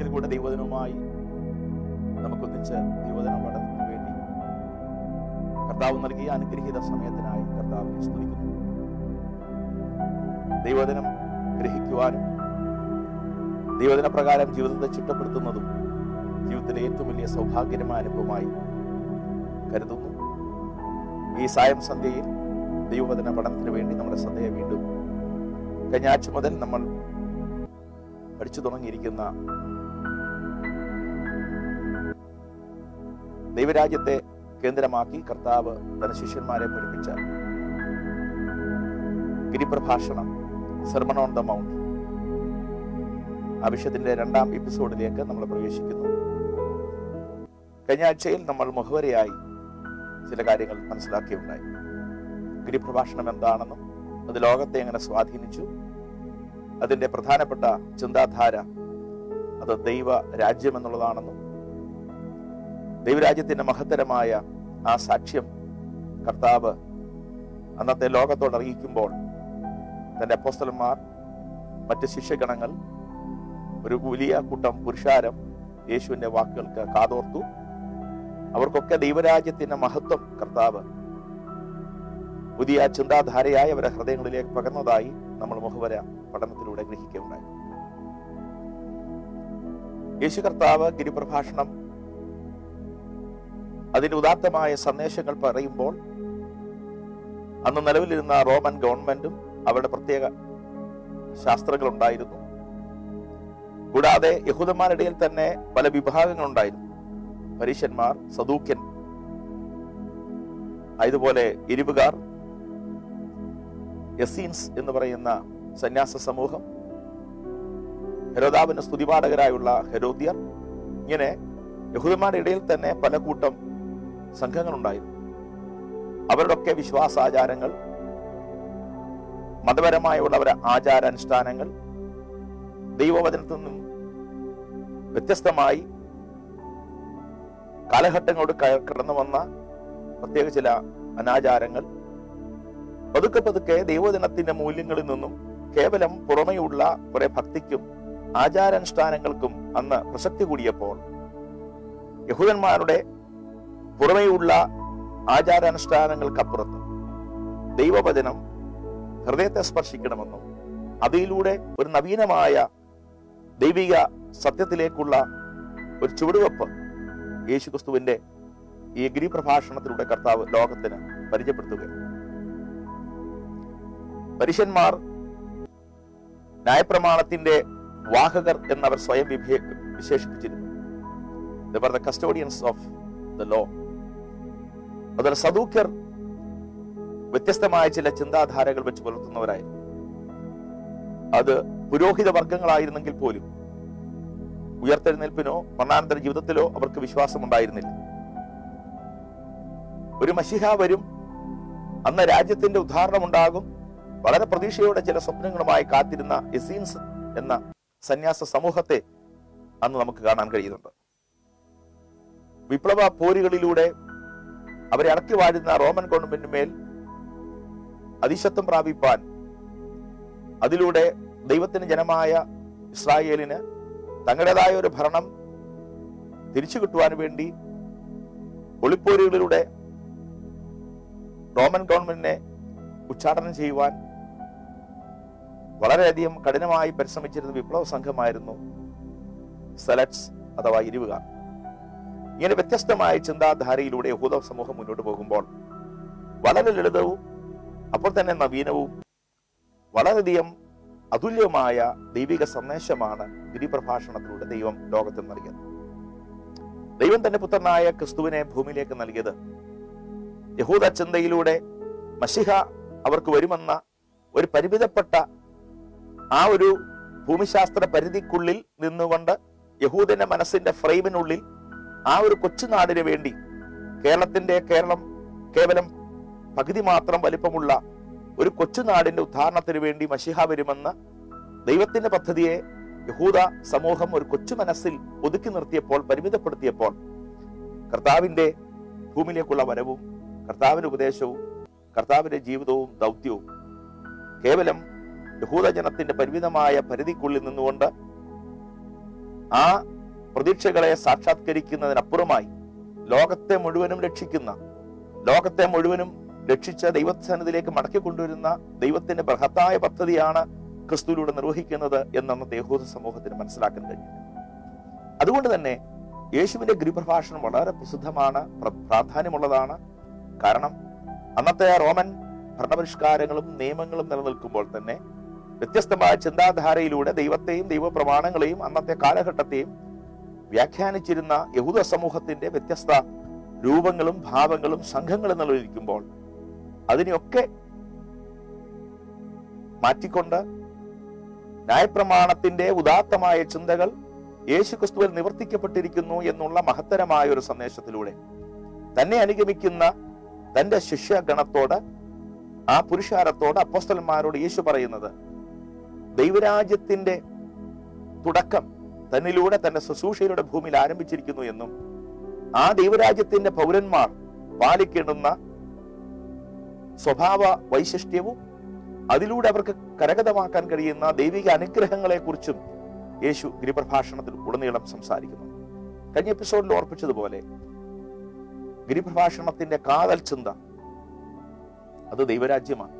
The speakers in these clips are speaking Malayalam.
ഒരിക്കൽ കൂടെ ദൈവദിനവുമായി നമുക്കൊന്നിച്ച് ദൈവദിന പഠനത്തിന് വേണ്ടി കർത്താവ് നൽകിയ അനുഗ്രഹീത സമയത്തിനായി കർത്താവിനെ സ്തുതിക്കുന്നു ദൈവദിനം ഗ്രഹിക്കുവാനും ദൈവദിന പ്രകാരം ജീവിതത്തെ ചിട്ടപ്പെടുത്തുന്നതും ജീവിതത്തിലെ ഏറ്റവും വലിയ സൗഭാഗ്യമായ അനുഭവമായി കരുതുന്നു ഈ സായം സന്ധ്യയിൽ ദൈവവചന പഠനത്തിന് വേണ്ടി നമ്മുടെ ശ്രദ്ധയെ വീണ്ടും കഴിഞ്ഞ ആഴ്ച മുതൽ നമ്മൾ പഠിച്ചു തുടങ്ങിയിരിക്കുന്ന ദൈവരാജ്യത്തെ കേന്ദ്രമാക്കി കർത്താവ് തന്റെ ശിഷ്യന്മാരെ പഠിപ്പിച്ച ഗിരിപ്രഭാഷണം സെർമൺ ഓൺ ദ മൗണ്ട് ആ വിഷയത്തിന്റെ രണ്ടാം എപ്പിസോഡിലേക്ക് നമ്മൾ പ്രവേശിക്കുന്നു കഴിഞ്ഞ ആഴ്ചയിൽ നമ്മൾ മുഖവരയായി ചില കാര്യങ്ങൾ മനസ്സിലാക്കിയുണ്ടായി ഗിരിപ്രഭാഷണം എന്താണെന്നും അത് ലോകത്തെ എങ്ങനെ സ്വാധീനിച്ചു അതിന്റെ പ്രധാനപ്പെട്ട ചിന്താധാര അത് ദൈവ രാജ്യം എന്നുള്ളതാണെന്നും ദൈവരാജ്യത്തിന്റെ മഹത്തരമായ ആ സാക്ഷ്യം കർത്താവ് അന്നത്തെ ലോകത്തോട് അറിയിക്കുമ്പോൾ തന്റെ അപ്പോസ്തലന്മാർ മറ്റ് ശിഷ്യഗണങ്ങൾ ഒരു വലിയ കൂട്ടം പുരുഷാരം യേശുവിന്റെ വാക്കുകൾക്ക് കാതോർത്തു അവർക്കൊക്കെ ദൈവരാജ്യത്തിന്റെ മഹത്വം കർത്താവ് പുതിയ ചിന്താധാരയായി അവരുടെ ഹൃദയങ്ങളിലേക്ക് പകർന്നതായി നമ്മൾ മുഖവര പഠനത്തിലൂടെ ഗ്രഹിക്കുകയുണ്ടായി യേശു കർത്താവ് ഗിരിപ്രഭാഷണം അതിന്റെ ഉദാത്തമായ സന്ദേശങ്ങൾ പറയുമ്പോൾ അന്ന് നിലവിലിരുന്ന റോമൻ ഗവൺമെന്റും അവരുടെ പ്രത്യേക ശാസ്ത്രങ്ങൾ ഉണ്ടായിരുന്നു കൂടാതെ യഹൂദന്മാരുടെ ഇടയിൽ തന്നെ പല വിഭാഗങ്ങളുണ്ടായിരുന്നു പരീശന്മാർ സദൂക്യൻ അതുപോലെ എരിവുകാർ യസീൻസ് എന്ന് പറയുന്ന സന്യാസ സമൂഹം ഹെരോദാവിന് സ്തുതിപാഠകരായുള്ള ഹെരോദ്യർ ഇങ്ങനെ യഹൂദന്മാരുടെ ഇടയിൽ തന്നെ പല കൂട്ടം സംഘങ്ങളുണ്ടായിരുന്നു അവരുടെയൊക്കെ വിശ്വാസാചാരങ്ങൾ മതപരമായുള്ള അവരുടെ ആചാരാനുഷ്ഠാനങ്ങൾ ദൈവവചനത്തിൽ നിന്നും വ്യത്യസ്തമായി കാലഘട്ടങ്ങളോട് ക- കടന്നു വന്ന പ്രത്യേക ചില അനാചാരങ്ങൾ പതുക്കെ പതുക്കെ ദൈവദിനത്തിന്റെ മൂല്യങ്ങളിൽ നിന്നും കേവലം പുറമെയുള്ള കുറെ ഭക്തിക്കും ആചാരാനുഷ്ഠാനങ്ങൾക്കും അന്ന് പ്രസക്തി കൂടിയപ്പോൾ യഹൂദന്മാരുടെ പുറമെയുള്ള ആചാരാനുഷ്ഠാനങ്ങൾക്കപ്പുറത്ത് ദൈവവചനം ഹൃദയത്തെ സ്പർശിക്കണമെന്നും അതിലൂടെ ഒരു നവീനമായ ദൈവിക സത്യത്തിലേക്കുള്ള ഒരു ചുവടുവെപ്പ് യേശുക്രിസ്തുവിന്റെ ഈ ഗിരിപ്രഭാഷണത്തിലൂടെ കർത്താവ് ലോകത്തിന് പരിചയപ്പെടുത്തുകയാണ് പരീശന്മാർ ന്യായപ്രമാണത്തിന്റെ വാഹകർ എന്നവർ സ്വയം വിഭേ- വിശേഷിപ്പിച്ചിരുന്നു the custodians of the law അതുപോലെ സദൂക്യർ വ്യത്യസ്തമായ ചില ചിന്താധാരകൾ വെച്ച് പുലർത്തുന്നവരായിരുന്നു അത് പുരോഹിത വർഗങ്ങളായിരുന്നെങ്കിൽ പോലും ഉയർത്തെഴുന്നേൽപ്പിനോ മരണാനന്തര ജീവിതത്തിലോ അവർക്ക് വിശ്വാസമുണ്ടായിരുന്നില്ല ഒരു മഷിഹ വരും അന്ന് രാജ്യത്തിന്റെ ഉദ്ധാരണം ഉണ്ടാകും വളരെ പ്രതീക്ഷയോടെ ചില സ്വപ്നങ്ങളുമായി കാത്തിരുന്ന എസീൻസ് എന്ന സന്യാസ സമൂഹത്തെ അന്ന് നമുക്ക് കാണാൻ കഴിയുന്നുണ്ട് വിപ്ലവ പോരുകളിലൂടെ അവരെ അടക്കി വാഴുന്ന റോമൻ ഗവൺമെന്റിന്മേൽ അതിശത്വം പ്രാപിപ്പാൻ അതിലൂടെ ദൈവത്തിന് ജനമായ ഇസ്രായേലിന് തങ്ങളുടേതായ ഒരു ഭരണം തിരിച്ചു കിട്ടുവാൻ വേണ്ടി ഒളിപ്പോരുകളിലൂടെ റോമൻ ഗവൺമെന്റിനെ ഉച്ചാടനം ചെയ്യുവാൻ വളരെയധികം കഠിനമായി പരിശ്രമിച്ചിരുന്ന വിപ്ലവ സംഘമായിരുന്നു സെലറ്റ്സ് അഥവാ ഇരുവുകാർ ഇങ്ങനെ വ്യത്യസ്തമായ ചിന്താധാരയിലൂടെ യഹൂദ സമൂഹം മുന്നോട്ട് പോകുമ്പോൾ വളരെ ലളിതവും അപ്പോൾ തന്നെ നവീനവും വളരെയധികം അതുല്യമായ ദൈവിക സന്ദേശമാണ് ഗിരിപ്രഭാഷണത്തിലൂടെ ദൈവം ലോകത്തിന് നൽകിയത് ദൈവം തന്റെ പുത്രനായ ക്രിസ്തുവിനെ ഭൂമിയിലേക്ക് നൽകിയത് യഹൂദ ചിന്തയിലൂടെ മഷിഹ അവർക്ക് വരുമെന്ന ഒരു പരിമിതപ്പെട്ട ആ ഒരു ഭൂമിശാസ്ത്ര പരിധിക്കുള്ളിൽ നിന്നുകൊണ്ട് യഹൂദന്റെ മനസ്സിന്റെ ഫ്രെയിമിനുള്ളിൽ ആ ഒരു കൊച്ചുനാടിന് വേണ്ടി കേരളത്തിന്റെ കേരളം കേവലം പകുതി മാത്രം വലിപ്പമുള്ള ഒരു കൊച്ചുനാടിന്റെ ഉദ്ധാരണത്തിന് വേണ്ടി മഷിഹ വരുമെന്ന് ദൈവത്തിന്റെ പദ്ധതിയെ യഹൂദ സമൂഹം ഒരു കൊച്ചു മനസ്സിൽ ഒതുക്കി നിർത്തിയപ്പോൾ പരിമിതപ്പെടുത്തിയപ്പോൾ കർത്താവിന്റെ ഭൂമിയിലേക്കുള്ള വരവും കർത്താവിന്റെ ഉപദേശവും കർത്താവിന്റെ ജീവിതവും ദൗത്യവും കേവലം യഹൂദജനത്തിന്റെ പരിമിതമായ പരിധിക്കുള്ളിൽ നിന്നുകൊണ്ട് ആ പ്രതീക്ഷകളെ സാക്ഷാത്കരിക്കുന്നതിനപ്പുറമായി ലോകത്തെ മുഴുവനും രക്ഷിക്കുന്ന ലോകത്തെ മുഴുവനും രക്ഷിച്ച ദൈവസന്നിധിയിലേക്ക് മടക്കി കൊണ്ടുവരുന്ന ദൈവത്തിന്റെ ബൃഹത്തായ പദ്ധതിയാണ് ക്രിസ്തുവിലൂടെ നിർവഹിക്കുന്നത് എന്ന് അന്നത്തെ യഹൂദ സമൂഹത്തിന് മനസ്സിലാക്കാൻ കഴിഞ്ഞു അതുകൊണ്ട് തന്നെ യേശുവിന്റെ ഗിരിപ്രഭാഷണം വളരെ പ്രസിദ്ധമാണ് പ്ര- പ്രാധാന്യമുള്ളതാണ് കാരണം അന്നത്തെ റോമൻ ഭരണപരിഷ്കാരങ്ങളും നിയമങ്ങളും നിലനിൽക്കുമ്പോൾ തന്നെ വ്യത്യസ്തമായ ചിന്താധാരയിലൂടെ ദൈവത്തെയും ദൈവപ്രമാണങ്ങളെയും അന്നത്തെ കാലഘട്ടത്തെയും വ്യാഖ്യാനിച്ചിരുന്ന യഹൂദ സമൂഹത്തിന്റെ വ്യത്യസ്ത രൂപങ്ങളും ഭാവങ്ങളും സംഘങ്ങളും നിലനിൽക്കുമ്പോൾ അതിനെയൊക്കെ മാറ്റിക്കൊണ്ട് ന്യായപ്രമാണത്തിന്റെ ഉദാത്തമായ ചിന്തകൾ യേശുക്രിസ്തുവിൽ നിവർത്തിക്കപ്പെട്ടിരിക്കുന്നു എന്നുള്ള മഹത്തരമായ ഒരു സന്ദേശത്തിലൂടെ തന്നെ അനുഗമിക്കുന്ന തന്റെ ശിഷ്യഗണത്തോട് ആ പുരുഷാരത്തോട് അപ്പോസ്തലന്മാരോട് യേശു പറയുന്നത് ദൈവരാജ്യത്തിന്റെ തുടക്കം തന്നിലൂടെ തന്റെ ശുശ്രൂഷയിലൂടെ ഭൂമിയിൽ ആരംഭിച്ചിരിക്കുന്നു എന്നും ആ ദൈവരാജ്യത്തിന്റെ പൗരന്മാർ പാലിക്കേണ്ടുന്ന സ്വഭാവ വൈശിഷ്ട്യവും അതിലൂടെ അവർക്ക് കരഗതമാക്കാൻ കഴിയുന്ന ദൈവിക അനുഗ്രഹങ്ങളെ കുറിച്ചും യേശു ഗിരിപ്രഭാഷണത്തിൽ ഉടനീളം സംസാരിക്കുന്നു കഴിഞ്ഞ എപ്പിസോഡിൽ ഓർപ്പിച്ചതുപോലെ ഗിരിപ്രഭാഷണത്തിന്റെ കാതൽ ചിന്ത അത് ദൈവരാജ്യമാണ്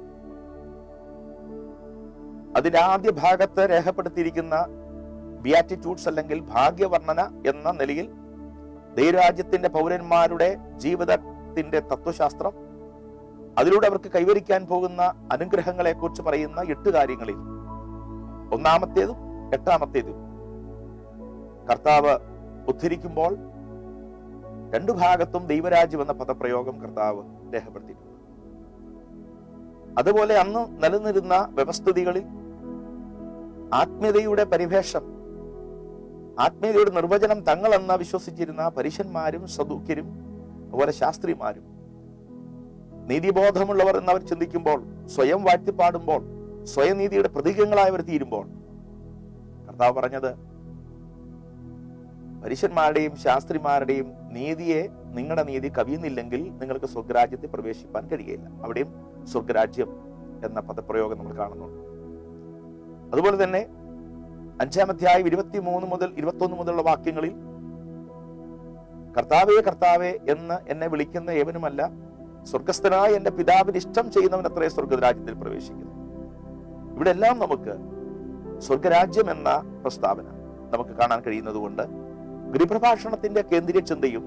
അതിന്റെ ആദ്യ ഭാഗത്ത് രേഖപ്പെടുത്തിയിരിക്കുന്ന ബിയാറ്റിറ്റ്യൂഡ്സ് അല്ലെങ്കിൽ ഭാഗ്യവർണ്ണന എന്ന നിലയിൽ ദൈവരാജ്യത്തിന്റെ പൗരന്മാരുടെ ജീവിതത്തിന്റെ തത്വശാസ്ത്രം അതിലൂടെ അവർക്ക് കൈവരിക്കാൻ പോകുന്ന അനുഗ്രഹങ്ങളെ കുറിച്ച് പറയുന്ന എട്ട് കാര്യങ്ങളിൽ ഒന്നാമത്തേതും എട്ടാമത്തേതും കർത്താവ് ഉദ്ധരിക്കുമ്പോൾ രണ്ടു ഭാഗത്തും ദൈവരാജ്യം എന്ന പദപ്രയോഗം കർത്താവ് രേഖപ്പെടുത്തിയിട്ടുണ്ട് അതുപോലെ അന്ന് നിലനിരുന്ന വ്യവസ്ഥിതികളിൽ ആത്മീയതയുടെ പരിവേഷം ആത്മീയതയുടെ നിർവചനം തങ്ങളെന്ന് വിശ്വസിച്ചിരുന്ന പരീശന്മാരും സദൂക്യരും അതുപോലെ ശാസ്ത്രിമാരും നീതിബോധമുള്ളവർ എന്നവർ ചിന്തിക്കുമ്പോൾ സ്വയം വാഴ്ത്തിപ്പാടുമ്പോൾ സ്വയം നീതിയുടെ പ്രതീകങ്ങളായി അവർ തീരുമ്പോൾ കർത്താവ് പറഞ്ഞത് പരീശന്മാരുടെയും ശാസ്ത്രിമാരുടെയും നീതിയെ നിങ്ങളുടെ നീതി കവിയുന്നില്ലെങ്കിൽ നിങ്ങൾക്ക് സ്വർഗരാജ്യത്തിൽ പ്രവേശിപ്പാൻ കഴിയില്ല അവിടെയും സ്വർഗരാജ്യം എന്ന പദപ്രയോഗം നമ്മൾ കാണുന്നുണ്ട് അതുപോലെ തന്നെ അഞ്ചാം അധ്യായം ഇരുപത്തി മൂന്ന് മുതൽ ഇരുപത്തി ഒന്ന് മുതലുള്ള വാക്യങ്ങളിൽ കർത്താവേ കർത്താവേ എന്ന് എന്നെ വിളിക്കുന്ന ഏവനുമല്ല സ്വർഗസ്ഥനായ എന്റെ പിതാവിന് ഇഷ്ടം ചെയ്യുന്നവൻ അത്രേ സ്വർഗരാജ്യത്തിൽ പ്രവേശിക്കുന്നു ഇവിടെ എല്ലാം നമുക്ക് സ്വർഗരാജ്യം എന്ന പ്രസ്താവന നമുക്ക് കാണാൻ കഴിയുന്നത് കൊണ്ട് ഗിരിപ്രഭാഷണത്തിന്റെ കേന്ദ്രീയ ചിന്തയും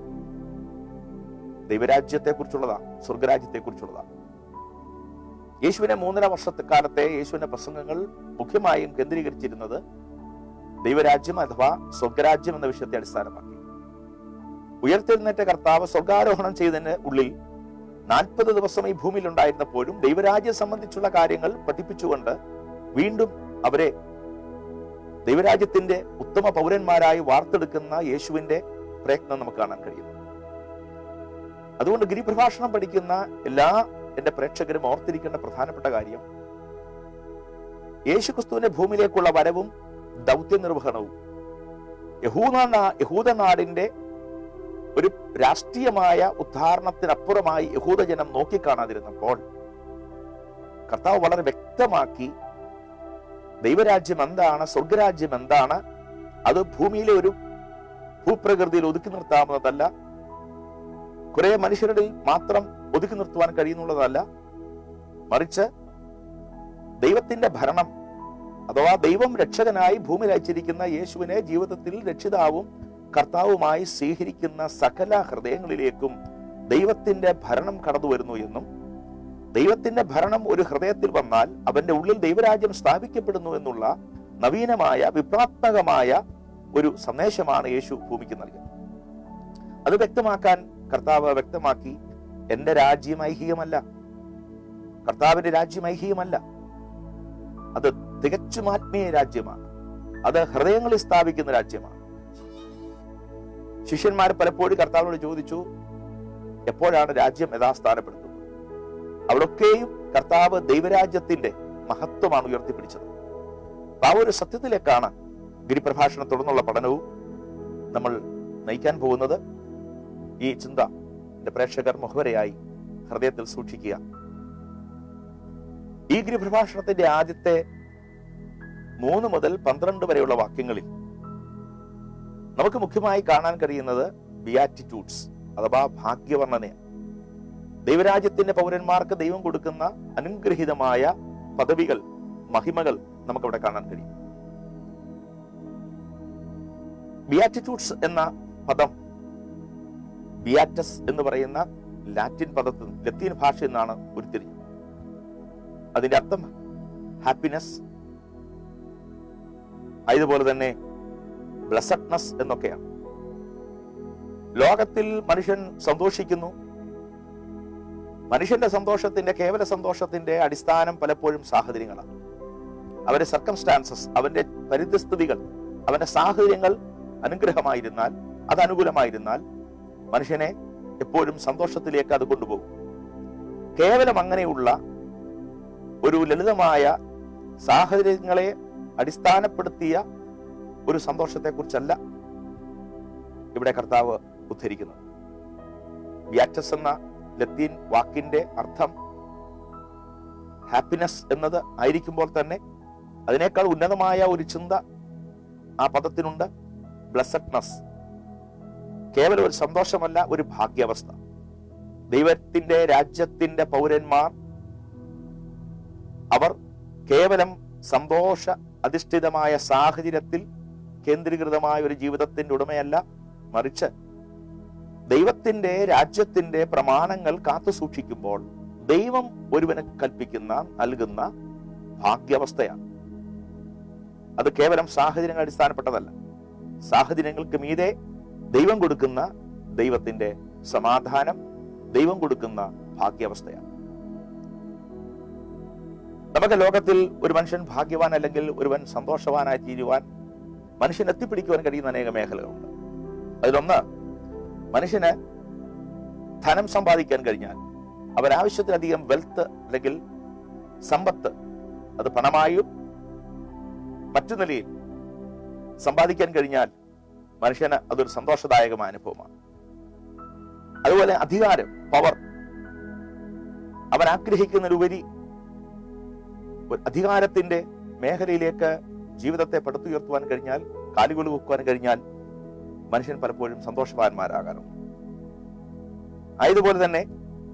ദൈവരാജ്യത്തെ കുറിച്ചുള്ളതാണ് സ്വർഗരാജ്യത്തെ കുറിച്ചുള്ളതാണ് യേശുവിനെ മൂന്നര വർഷത്തെ കാലത്തെ യേശുവിന്റെ പ്രസംഗങ്ങൾ മുഖ്യമായും കേന്ദ്രീകരിച്ചിരുന്നത് ദൈവരാജ്യം അഥവാ സ്വർഗരാജ്യം എന്ന വിഷയത്തെ അടിസ്ഥാനമാക്കി ഉയർത്തെഴുന്നേറ്റ കർത്താവ് സ്വർഗാരോഹണം ചെയ്തതിന് ഉള്ളിൽ നാൽപ്പത് ദിവസം ഈ ഭൂമിയിൽ ഉണ്ടായിരുന്നപ്പോഴും ദൈവരാജ്യം സംബന്ധിച്ചുള്ള കാര്യങ്ങൾ പഠിപ്പിച്ചുകൊണ്ട് വീണ്ടും അവരെ ദൈവരാജ്യത്തിന്റെ ഉത്തമ പൗരന്മാരായി വാർത്തെടുക്കുന്ന യേശുവിന്റെ പ്രയത്നം നമുക്ക് കാണാൻ കഴിയുന്നു അതുകൊണ്ട് ഗിരിപ്രഭാഷണം പഠിക്കുന്ന എല്ലാ എന്റെ പ്രേക്ഷകരും ഓർത്തിരിക്കേണ്ട പ്രധാനപ്പെട്ട കാര്യം യേശുക്രിസ്തുവിന്റെ ഭൂമിയിലേക്കുള്ള വരവും ദൗത്യ നിർവഹണവും യഹൂദ യഹൂദ നാടിന്റെ ഒരു രാഷ്ട്രീയമായ ഉദ്ധാരണത്തിനപ്പുറമായി യഹൂദജനം നോക്കിക്കാണാതിരുന്നപ്പോൾ കർത്താവ് വളരെ വ്യക്തമാക്കി ദൈവരാജ്യം എന്താണ് സ്വർഗരാജ്യം എന്താണ് അത് ഭൂമിയിലെ ഒരു ഭൂപ്രകൃതിയിൽ ഒതുക്കി നിർത്താവുന്നതല്ല കുറെ മനുഷ്യരുടെ മാത്രം ഒതുക്കി നിർത്തുവാൻ കഴിയുന്നുള്ളതല്ല മറിച്ച് ദൈവത്തിന്റെ ഭരണം അഥവാ ദൈവം രക്ഷകനായി ഭൂമിയിൽ അയച്ചിരിക്കുന്ന യേശുവിനെ ജീവിതത്തിൽ രക്ഷിതാവും കർത്താവുമായി സ്വീകരിക്കുന്ന സകല ഹൃദയങ്ങളിലേക്കും ദൈവത്തിന്റെ ഭരണം കടന്നു വരുന്നു എന്നും ദൈവത്തിന്റെ ഭരണം ഒരു ഹൃദയത്തിൽ വന്നാൽ അവന്റെ ഉള്ളിൽ ദൈവരാജ്യം സ്ഥാപിക്കപ്പെടുന്നു എന്നുള്ള നവീനമായ വിപ്ലവാത്മകമായ ഒരു സന്ദേശമാണ് യേശു ഭൂമിക്ക് നൽകുന്നത് അത് വ്യക്തമാക്കാൻ കർത്താവ് വ്യക്തമാക്കി എന്റെ രാജ്യം ഐഹികമല്ല കർത്താവിന്റെ രാജ്യം ഐഹികമല്ല അത് തികച്ചും ആത്മീയ രാജ്യമാണ് അത് ഹൃദയങ്ങളിൽ സ്ഥാപിക്കുന്ന രാജ്യമാണ് ശിഷ്യന്മാർ പലപ്പോഴും കർത്താവിനോട് ചോദിച്ചു എപ്പോഴാണ് രാജ്യം യഥാസ്ഥാനപ്പെടുത്തുന്നത് അവിടൊക്കെയും കർത്താവ് ദൈവരാജ്യത്തിന്റെ മഹത്വമാണ് ഉയർത്തിപ്പിടിച്ചത് അപ്പൊ ആ ഒരു സത്യത്തിലേക്കാണ് ഗിരിപ്രഭാഷണം തുടർന്നുള്ള പഠനവും നമ്മൾ നയിക്കാൻ പോകുന്നത് ഈ ചിന്ത എന്റെ പ്രേക്ഷകർ മുഖവരയായി ഹൃദയത്തിൽ സൂക്ഷിക്കുക ഈ ഗിരിപ്രഭാഷണത്തിന്റെ ആദ്യത്തെ മൂന്ന് മുതൽ പന്ത്രണ്ട് വരെയുള്ള വാക്യങ്ങളിൽ നമുക്ക് മുഖ്യമായി കാണാൻ കഴിയുന്നത് ബിയാറ്റിറ്റ്യൂഡ്സ് അഥവാ ഭാഗ്യവർണ്ണനയാണ് ദൈവരാജ്യത്തിന്റെ പൗരന്മാർക്ക് ദൈവം കൊടുക്കുന്ന അനുഗ്രഹീതമായ പദവികൾ മഹിമകൾ നമുക്കവിടെ കാണാൻ കഴിയും ബിയാറ്റിറ്റ്യൂഡ്സ് എന്ന പദം ബിയാറ്റസ് എന്ന് പറയുന്ന ലാറ്റിൻ പദത്തിൽ ലത്തീൻ ഭാഷയിൽ നിന്നാണ് ഉരുത്തിരിഞ്ഞത് അതിന്റെ അർത്ഥം ഹാപ്പിനെസ് അതുപോലെ തന്നെ ബ്ലസഡ്നസ് എന്നൊക്കെയാണ് ലോകത്തിൽ മനുഷ്യൻ സന്തോഷിക്കുന്നു മനുഷ്യന്റെ സന്തോഷത്തിന്റെ കേവല സന്തോഷത്തിന്റെ അടിസ്ഥാനം പലപ്പോഴും സാഹചര്യങ്ങളാണ് അവന്റെ സർക്കംസ്റ്റാൻസസ് അവന്റെ പരിതസ്ഥിതികൾ അവന്റെ സാഹചര്യങ്ങൾ അനുഗ്രഹമായിരുന്നാൽ അത് അനുകൂലമായിരുന്നാൽ മനുഷ്യനെ എപ്പോഴും സന്തോഷത്തിലേക്ക് അത് കൊണ്ടുപോകും കേവലം അങ്ങനെയുള്ള ഒരു ലളിതമായ സാഹചര്യങ്ങളെ അടിസ്ഥാനപ്പെടുത്തിയ ഒരു സന്തോഷത്തെക്കുറിച്ചല്ല ഇവിടെ കർത്താവ് ഉദ്ധരിക്കുന്നത് വ്യാറ്റസ് എന്ന ലത്തീൻ വാക്കിന്റെ അർത്ഥം ഹാപ്പിനെസ് എന്നത് ആയിരിക്കുമ്പോൾ തന്നെ അതിനേക്കാൾ ഉന്നതമായ ഒരു ചിന്ത ആ പദത്തിനുണ്ട് ബ്ലസഡ്നസ് കേവലം ഒരു സന്തോഷമല്ല ഒരു ഭാഗ്യാവസ്ഥ ദൈവത്തിന്റെ രാജ്യത്തിന്റെ പൗരന്മാർ അവർ കേവലം സന്തോഷ അധിഷ്ഠിതമായ സാഹചര്യത്തിൽ കേന്ദ്രീകൃതമായ ഒരു ജീവിതത്തിന്റെ ഉടമയല്ല മറിച്ച് ദൈവത്തിന്റെ രാജ്യത്തിന്റെ പ്രമാണങ്ങൾ കാത്തു സൂക്ഷിക്കുമ്പോൾ ദൈവം ഒരുവന് കൽപ്പിക്കുന്ന നൽകുന്ന ഭാഗ്യാവസ്ഥയാണ് അത് കേവലം സാഹചര്യങ്ങൾ അടിസ്ഥാനപ്പെട്ടതല്ല സാഹചര്യങ്ങൾക്ക് മീതെ ദൈവം കൊടുക്കുന്ന ദൈവത്തിന്റെ സമാധാനം ദൈവം കൊടുക്കുന്ന ഭാഗ്യാവസ്ഥയാണ് നമുക്ക് ലോകത്തിൽ ഒരു മനുഷ്യൻ ഭാഗ്യവാൻ അല്ലെങ്കിൽ ഒരുവൻ സന്തോഷവാനായി തീരുവാൻ മനുഷ്യൻ എത്തിപ്പിടിക്കുവാൻ കഴിയുന്ന അനേക മേഖലകളുണ്ട് അതിലൊന്ന് മനുഷ്യന് ധനം സമ്പാദിക്കാൻ കഴിഞ്ഞാൽ അവൻ ആവശ്യത്തിലധികം വെൽത്ത് അല്ലെങ്കിൽ സമ്പത്ത് അത് പണമായും മറ്റു നിലയിൽ സമ്പാദിക്കാൻ കഴിഞ്ഞാൽ മനുഷ്യന് അതൊരു സന്തോഷദായകമായ അനുഭവമാണ് അതുപോലെ അധികാരം പവർ അവൻ ആഗ്രഹിക്കുന്നതിലുപരി ഒരു അധികാരത്തിന്റെ മേഖലയിലേക്ക് ജീവിതത്തെ പടുത്തുയർത്തുവാൻ കഴിഞ്ഞാൽ കാലുകൾ വെക്കുവാൻ കഴിഞ്ഞാൽ മനുഷ്യൻ പലപ്പോഴും സന്തോഷവാന്മാരാകാറുണ്ട് ആയതുപോലെ തന്നെ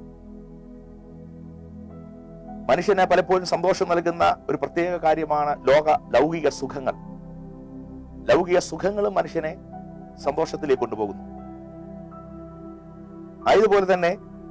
മനുഷ്യന് പലപ്പോഴും സന്തോഷം നൽകുന്ന ഒരു പ്രത്യേക കാര്യമാണ് ലോക ലൗകിക സുഖങ്ങൾ ലൗകിക സുഖങ്ങളും മനുഷ്യനെ സന്തോഷത്തിലേക്ക് കൊണ്ടുപോകുന്നു ആയതുപോലെ തന്നെ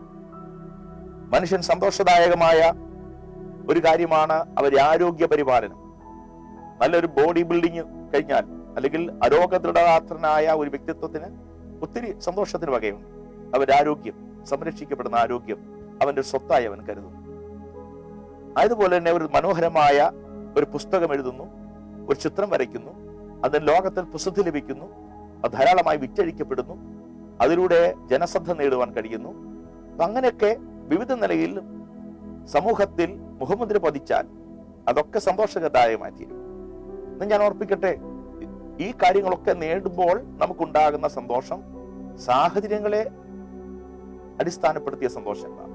മനുഷ്യൻ സന്തോഷദായകമായ ഒരു കാര്യമാണ് അവരുടെ ആരോഗ്യ പരിപാലനം നല്ലൊരു ബോഡി ബിൽഡിംഗ് കഴിഞ്ഞാൽ അല്ലെങ്കിൽ അരോഗദൃഢഗാത്രനായ ഒരു വ്യക്തിത്വത്തിന് ഒത്തിരി സന്തോഷത്തിന് വകയുണ്ട് അവന്റെ ആരോഗ്യം സംരക്ഷിക്കപ്പെടുന്ന ആരോഗ്യം അവന്റെ സ്വത്തായി അവൻ കരുതുന്നു അതുപോലെ തന്നെ ഒരു മനോഹരമായ ഒരു പുസ്തകം എഴുതുന്നു ഒരു ചിത്രം വരയ്ക്കുന്നു അതിന് ലോകത്തിൽ പ്രസിദ്ധി ലഭിക്കുന്നു അത് ധാരാളമായി വിറ്റഴിക്കപ്പെടുന്നു അതിലൂടെ ജനശ്രദ്ധ നേടുവാൻ കഴിയുന്നു അപ്പൊ അങ്ങനെയൊക്കെ വിവിധ നിലയിൽ സമൂഹത്തിൽ മുഖമുദ്ര പതിച്ചാൽ അതൊക്കെ സന്തോഷകരമായി തീരും എന്ന് ഞാൻ ഓർപ്പിക്കട്ടെ ഈ കാര്യങ്ങളൊക്കെ നേടുമ്പോൾ നമുക്കുണ്ടാകുന്ന സന്തോഷം സാഹചര്യങ്ങളെ അടിസ്ഥാനപ്പെടുത്തിയ സന്തോഷങ്ങളാണ്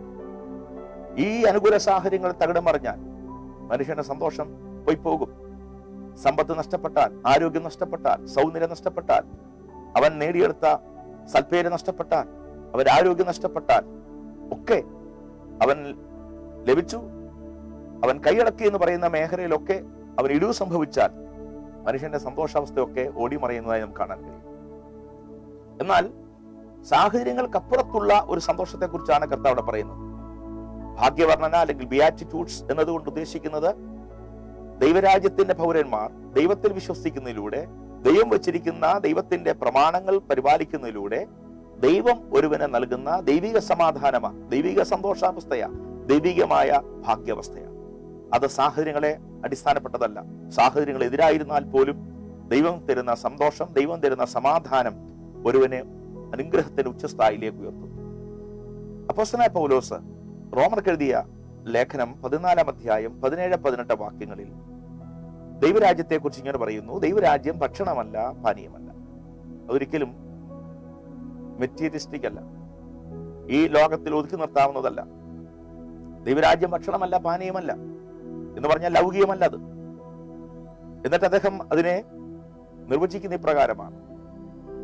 ഈ അനുകൂല സാഹചര്യങ്ങൾ തകിടം മറിഞ്ഞാൽ മനുഷ്യന്റെ സന്തോഷം പോയി പോകും സമ്പത്ത് നഷ്ടപ്പെട്ടാൽ ആരോഗ്യം നഷ്ടപ്പെട്ടാൽ സൗന്ദര്യം നഷ്ടപ്പെട്ടാൽ അവൻ നേടിയെടുത്ത സൽപ്പേര് നഷ്ടപ്പെട്ടാൽ അവൻ ആരോഗ്യം നഷ്ടപ്പെട്ടാൽ ഒക്കെ അവൻ ലഭിച്ചു അവൻ കൈയടക്കി എന്ന് പറയുന്ന മേഖലയിലൊക്കെ അവൻ ഇടിവ് സംഭവിച്ചാൽ മനുഷ്യന്റെ സന്തോഷാവസ്ഥയൊക്കെ ഓടിമറയുന്നതായി നമുക്ക് കാണാൻ കഴിയും എന്നാൽ സാഹചര്യങ്ങൾക്കപ്പുറത്തുള്ള ഒരു സന്തോഷത്തെ കുറിച്ചാണ് കർത്താവ് അവിടെ പറയുന്നത് ഭാഗ്യവർണ്ണന അല്ലെങ്കിൽ ബിയാറ്റിറ്റ്യൂഡ്സ് എന്നതുകൊണ്ട് ഉദ്ദേശിക്കുന്നത് ദൈവരാജ്യത്തിന്റെ പൗരന്മാർ ദൈവത്തിൽ വിശ്വസിക്കുന്നതിലൂടെ ദൈവം വച്ചിരിക്കുന്ന ദൈവത്തിന്റെ പ്രമാണങ്ങൾ പരിപാലിക്കുന്നതിലൂടെ ദൈവം ഒരുവന് നൽകുന്ന ദൈവിക സമാധാനമാ ദൈവിക സന്തോഷാവസ്ഥയാ ദൈവികമായ ഭാഗ്യാവസ്ഥയാണ് അത് സാഹചര്യങ്ങളെ അടിസ്ഥാനപ്പെട്ടതല്ല സാഹചര്യങ്ങൾ എതിരായിരുന്നാൽ പോലും ദൈവം തരുന്ന സന്തോഷം ദൈവം തരുന്ന സമാധാനം ഒരുവനെ അനുഗ്രഹത്തിന്റെ ഉച്ചസ്ഥായിലേക്ക് ഉയർത്തും അപ്പോസ്തനായ പൗലോസ് റോമർക്ക് എഴുതിയ ലേഖനം പതിനാലാം അധ്യായം പതിനേഴ് പതിനെട്ട് വാക്യങ്ങളിൽ ദൈവരാജ്യത്തെ കുറിച്ച് ഇങ്ങനെ പറയുന്നു ദൈവരാജ്യം ഭക്ഷണമല്ല പാനീയമല്ല അതൊരിക്കലും മെറ്റീരിയലിസ്റ്റിക് അല്ല ഈ ലോകത്തിൽ ഒതുക്കി നിർത്താവുന്നതല്ല ദൈവരാജ്യം ഭക്ഷണമല്ല പാനീയമല്ല എന്ന് പറഞ്ഞാൽ ലൗകികമല്ല അത് എന്നിട്ട് അദ്ദേഹം അതിനെ നിർവചിക്കുന്ന ഇപ്രകാരമാണ്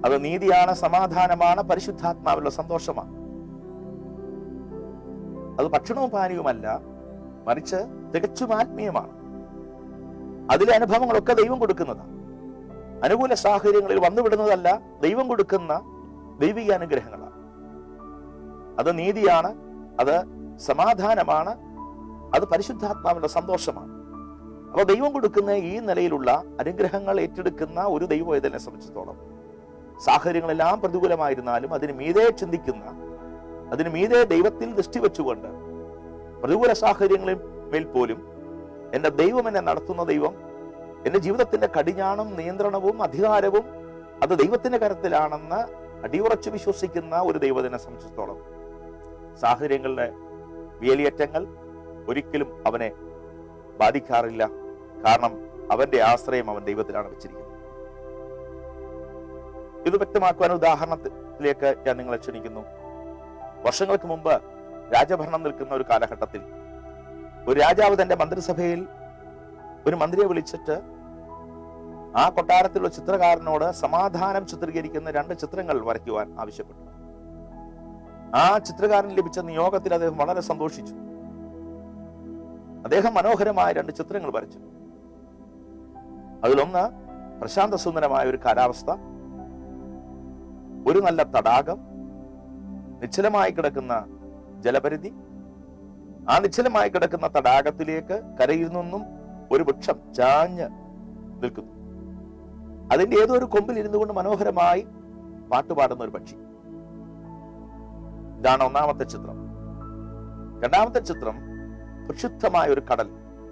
അത് നീതിയാണ് സമാധാനമാണ് പരിശുദ്ധാത്മാവിലുള്ള സന്തോഷമാണ് അത് ഭക്ഷണവും പാനീയവുമല്ല മറിച്ച് തികച്ചും ആത്മീയമാണ് അതിലെ അനുഭവങ്ങളൊക്കെ ദൈവം കൊടുക്കുന്നതാണ് അനുകൂല സാഹചര്യങ്ങളിൽ വന്നുവിടുന്നതല്ല ദൈവം കൊടുക്കുന്ന ദൈവിക അനുഗ്രഹങ്ങളാണ് അത് നീതിയാണ് അത് സമാധാനമാണ് അത് പരിശുദ്ധാത്മാവിന്റെ സന്തോഷമാണ് അപ്പൊ ദൈവം കൊടുക്കുന്ന ഈ നിലയിലുള്ള അനുഗ്രഹങ്ങൾ ഏറ്റെടുക്കുന്ന ഒരു ദൈവം ഇതിനെ സംബന്ധിച്ചിടത്തോളം സാഹചര്യങ്ങളെല്ലാം പ്രതികൂലമായിരുന്നാലും അതിന് മീതെ ചിന്തിക്കുന്ന അതിന് മീതെ ദൈവത്തിൽ ദൃഷ്ടി വെച്ചുകൊണ്ട് പ്രതികൂല സാഹചര്യങ്ങളിൽ മേൽ പോലും എന്റെ ദൈവം എന്നെ നടത്തുന്ന ദൈവം എന്റെ ജീവിതത്തിന്റെ കടിഞ്ഞാണും നിയന്ത്രണവും അധികാരവും അത് ദൈവത്തിന്റെ കരത്തിലാണെന്ന് അടിയുറച്ച് വിശ്വസിക്കുന്ന ഒരു ദൈവത്തിനെ സംബന്ധിച്ചിടത്തോളം സാഹചര്യങ്ങളുടെ വേലിയേറ്റങ്ങൾ ഒരിക്കലും അവനെ ബാധിക്കാറില്ല കാരണം അവന്റെ ആശ്രയം അവൻ ദൈവത്തിലാണ് വെച്ചിരിക്കുന്നത് ഇത് വ്യക്തമാക്കുവാൻ ഉദാഹരണത്തിലേക്ക് ഞാൻ നിങ്ങളെ ക്ഷണിക്കുന്നു വർഷങ്ങൾക്ക് മുമ്പ് രാജഭരണം നിൽക്കുന്ന ഒരു കാലഘട്ടത്തിൽ ഒരു രാജാവ് തന്റെ മന്ത്രിസഭയിൽ ഒരു മന്ത്രിയെ വിളിച്ചിട്ട് ആ കൊട്ടാരത്തിലുള്ള ചിത്രകാരനോട് സമാധാനം ചിത്രീകരിക്കുന്ന രണ്ട് ചിത്രങ്ങൾ വരയ്ക്കുവാൻ ആവശ്യപ്പെട്ടു ആ ചിത്രകാരൻ ലഭിച്ച നിയോഗത്തിൽ അദ്ദേഹം വളരെ സന്തോഷിച്ചു അദ്ദേഹം മനോഹരമായ രണ്ട് ചിത്രങ്ങൾ വരച്ചു അതിലൊന്ന് പ്രശാന്ത സുന്ദരമായ ഒരു കാലാവസ്ഥ ഒരു നല്ല തടാകം നിശ്ചലമായി കിടക്കുന്ന ജലപരിധി ആ നിശ്ചലമായി കിടക്കുന്ന തടാകത്തിലേക്ക് കരയിൽ നിന്നും ഒരു വൃക്ഷം ചാഞ്ഞ് നിൽക്കുന്നു അതിന്റെ ഏതോ ഒരു കൊമ്പിൽ ഇരുന്നു കൊണ്ട് മനോഹരമായി പാട്ടുപാടുന്ന ഒരു പക്ഷി ഇതാണ് ഒന്നാമത്തെ ചിത്രം രണ്ടാമത്തെ ചിത്രം പ്രക്ഷുബ്ധമായ ഒരു കടൽ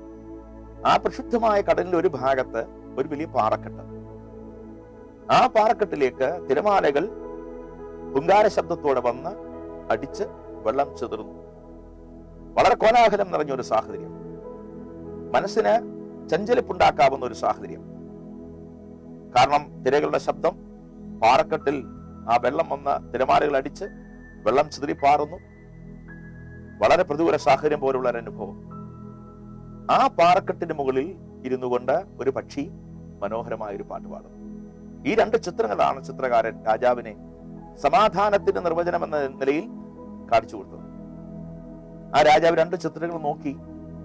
ആ പ്രക്ഷുബ്ധമായ കടലിന്റെ ഒരു ഭാഗത്ത് ഒരു വലിയ പാറക്കെട്ട് ആ പാറക്കെട്ടിലേക്ക് തിരമാലകൾ പുങ്കാര ശബ്ദത്തോടെ വന്ന് അടിച്ച് വെള്ളം ചിതറുന്നു വളരെ കോലാഹലം നിറഞ്ഞ ഒരു സാഹചര്യം മനസ്സിന് ചഞ്ചലിപ്പുണ്ടാക്കാവുന്ന ഒരു സാഹചര്യം കാരണം തിരകളുടെ ശബ്ദം പാറക്കെട്ടിൽ ആ വെള്ളം വന്ന് തിരമാലകൾ അടിച്ച് വെള്ളം ചിതറിപ്പാറുന്നു വളരെ പ്രതികൂല സാഹചര്യം പോലുള്ള ഒരു അനുഭവം ആ പാറക്കെട്ടിന് മുകളിൽ ഇരുന്നു കൊണ്ട് ഒരു പക്ഷി മനോഹരമായ ഒരു പാട്ട് പാടുന്നു ഈ രണ്ട് ചിത്രങ്ങളാണ് ചിത്രകാരൻ രാജാവിനെ സമാധാനത്തിന്റെ നിർവചനം എന്ന നിലയിൽ കാണിച്ചു കൊടുത്തത് ആ രാജാവ് രണ്ട് ചിത്രങ്ങൾ നോക്കി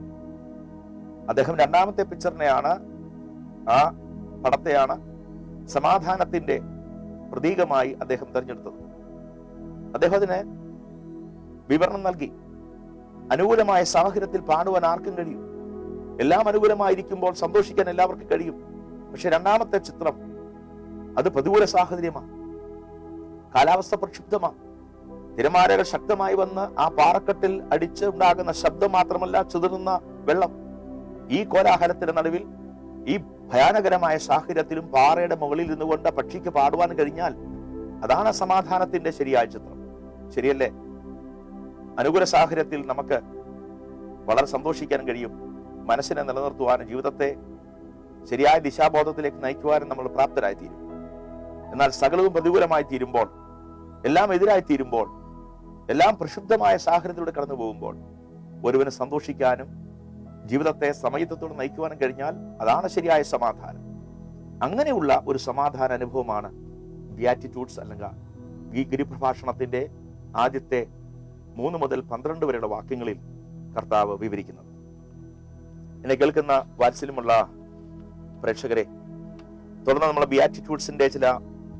അദ്ദേഹം രണ്ടാമത്തെ പിക്ചറിനെയാണ് ആ പടത്തെയാണ് സമാധാനത്തിന്റെ പ്രതീകമായി അദ്ദേഹം തെരഞ്ഞെടുത്തത് അദ്ദേഹം അതിന് വിവരണം നൽകി അനുകൂലമായ സാഹചര്യത്തിൽ പാടുവാൻ ആർക്കും കഴിയും എല്ലാം അനുകൂലമായിരിക്കുമ്പോൾ സന്തോഷിക്കാൻ എല്ലാവർക്കും കഴിയും പക്ഷെ രണ്ടാമത്തെ ചിത്രം അത് പ്രതികൂല സാഹചര്യമാണ് കാലാവസ്ഥ പ്രക്ഷുബ്ധമാണ് തിരമാലകൾ ശക്തമായി വന്ന് ആ പാറക്കെട്ടിൽ അടിച്ച് ഉണ്ടാകുന്ന ശബ്ദം മാത്രമല്ല ചിതറുന്ന വെള്ളം ഈ കോലാഹലത്തിന്റെ നടുവിൽ ഈ ഭയാനകരമായ സാഹചര്യത്തിലും പാറയുടെ മുകളിൽ നിന്നുകൊണ്ട് പക്ഷിക്ക് പാടുവാൻ കഴിഞ്ഞാൽ അതാണ് സമാധാനത്തിന്റെ ശരിയായ ചിത്രം ശരിയല്ലേ അനുകൂല സാഹചര്യത്തിൽ നമുക്ക് വളരെ സന്തോഷിക്കാൻ കഴിയും മനസ്സിനെ നിലനിർത്തുവാനും ജീവിതത്തെ ശരിയായ ദിശാബോധത്തിലേക്ക് നയിക്കുവാനും നമ്മൾ പ്രാപ്തരായി തീരും എന്നാൽ സകലവും പ്രതികൂലമായി തീരുമ്പോൾ എല്ലാം എതിരായി തീരുമ്പോൾ എല്ലാം പ്രക്ഷുബ്ധമായ സാഹചര്യത്തിലൂടെ കടന്നു പോകുമ്പോൾ ഒരുവന് സന്തോഷിക്കാനും ജീവിതത്തെ സമയത്തോടെ നയിക്കുവാനും കഴിഞ്ഞാൽ അതാണ് ശരിയായ സമാധാനം അങ്ങനെയുള്ള ഒരു സമാധാന അനുഭവമാണ് ബിയാറ്റിറ്റ്യൂഡ്സ് അല്ലെങ്കിൽ ഈ ഗിരിപ്രഭാഷണത്തിന്റെ ആദ്യത്തെ മൂന്ന് മുതൽ പന്ത്രണ്ട് വരെയുള്ള വാക്യങ്ങളിൽ കർത്താവ് വിവരിക്കുന്നത് എന്നെ കേൾക്കുന്ന വാത്സല്യമുള്ള പ്രേക്ഷകരെ തുടർന്ന് നമ്മൾ ബിയാറ്റിറ്റ്യൂഡ്സിന്റെ ചില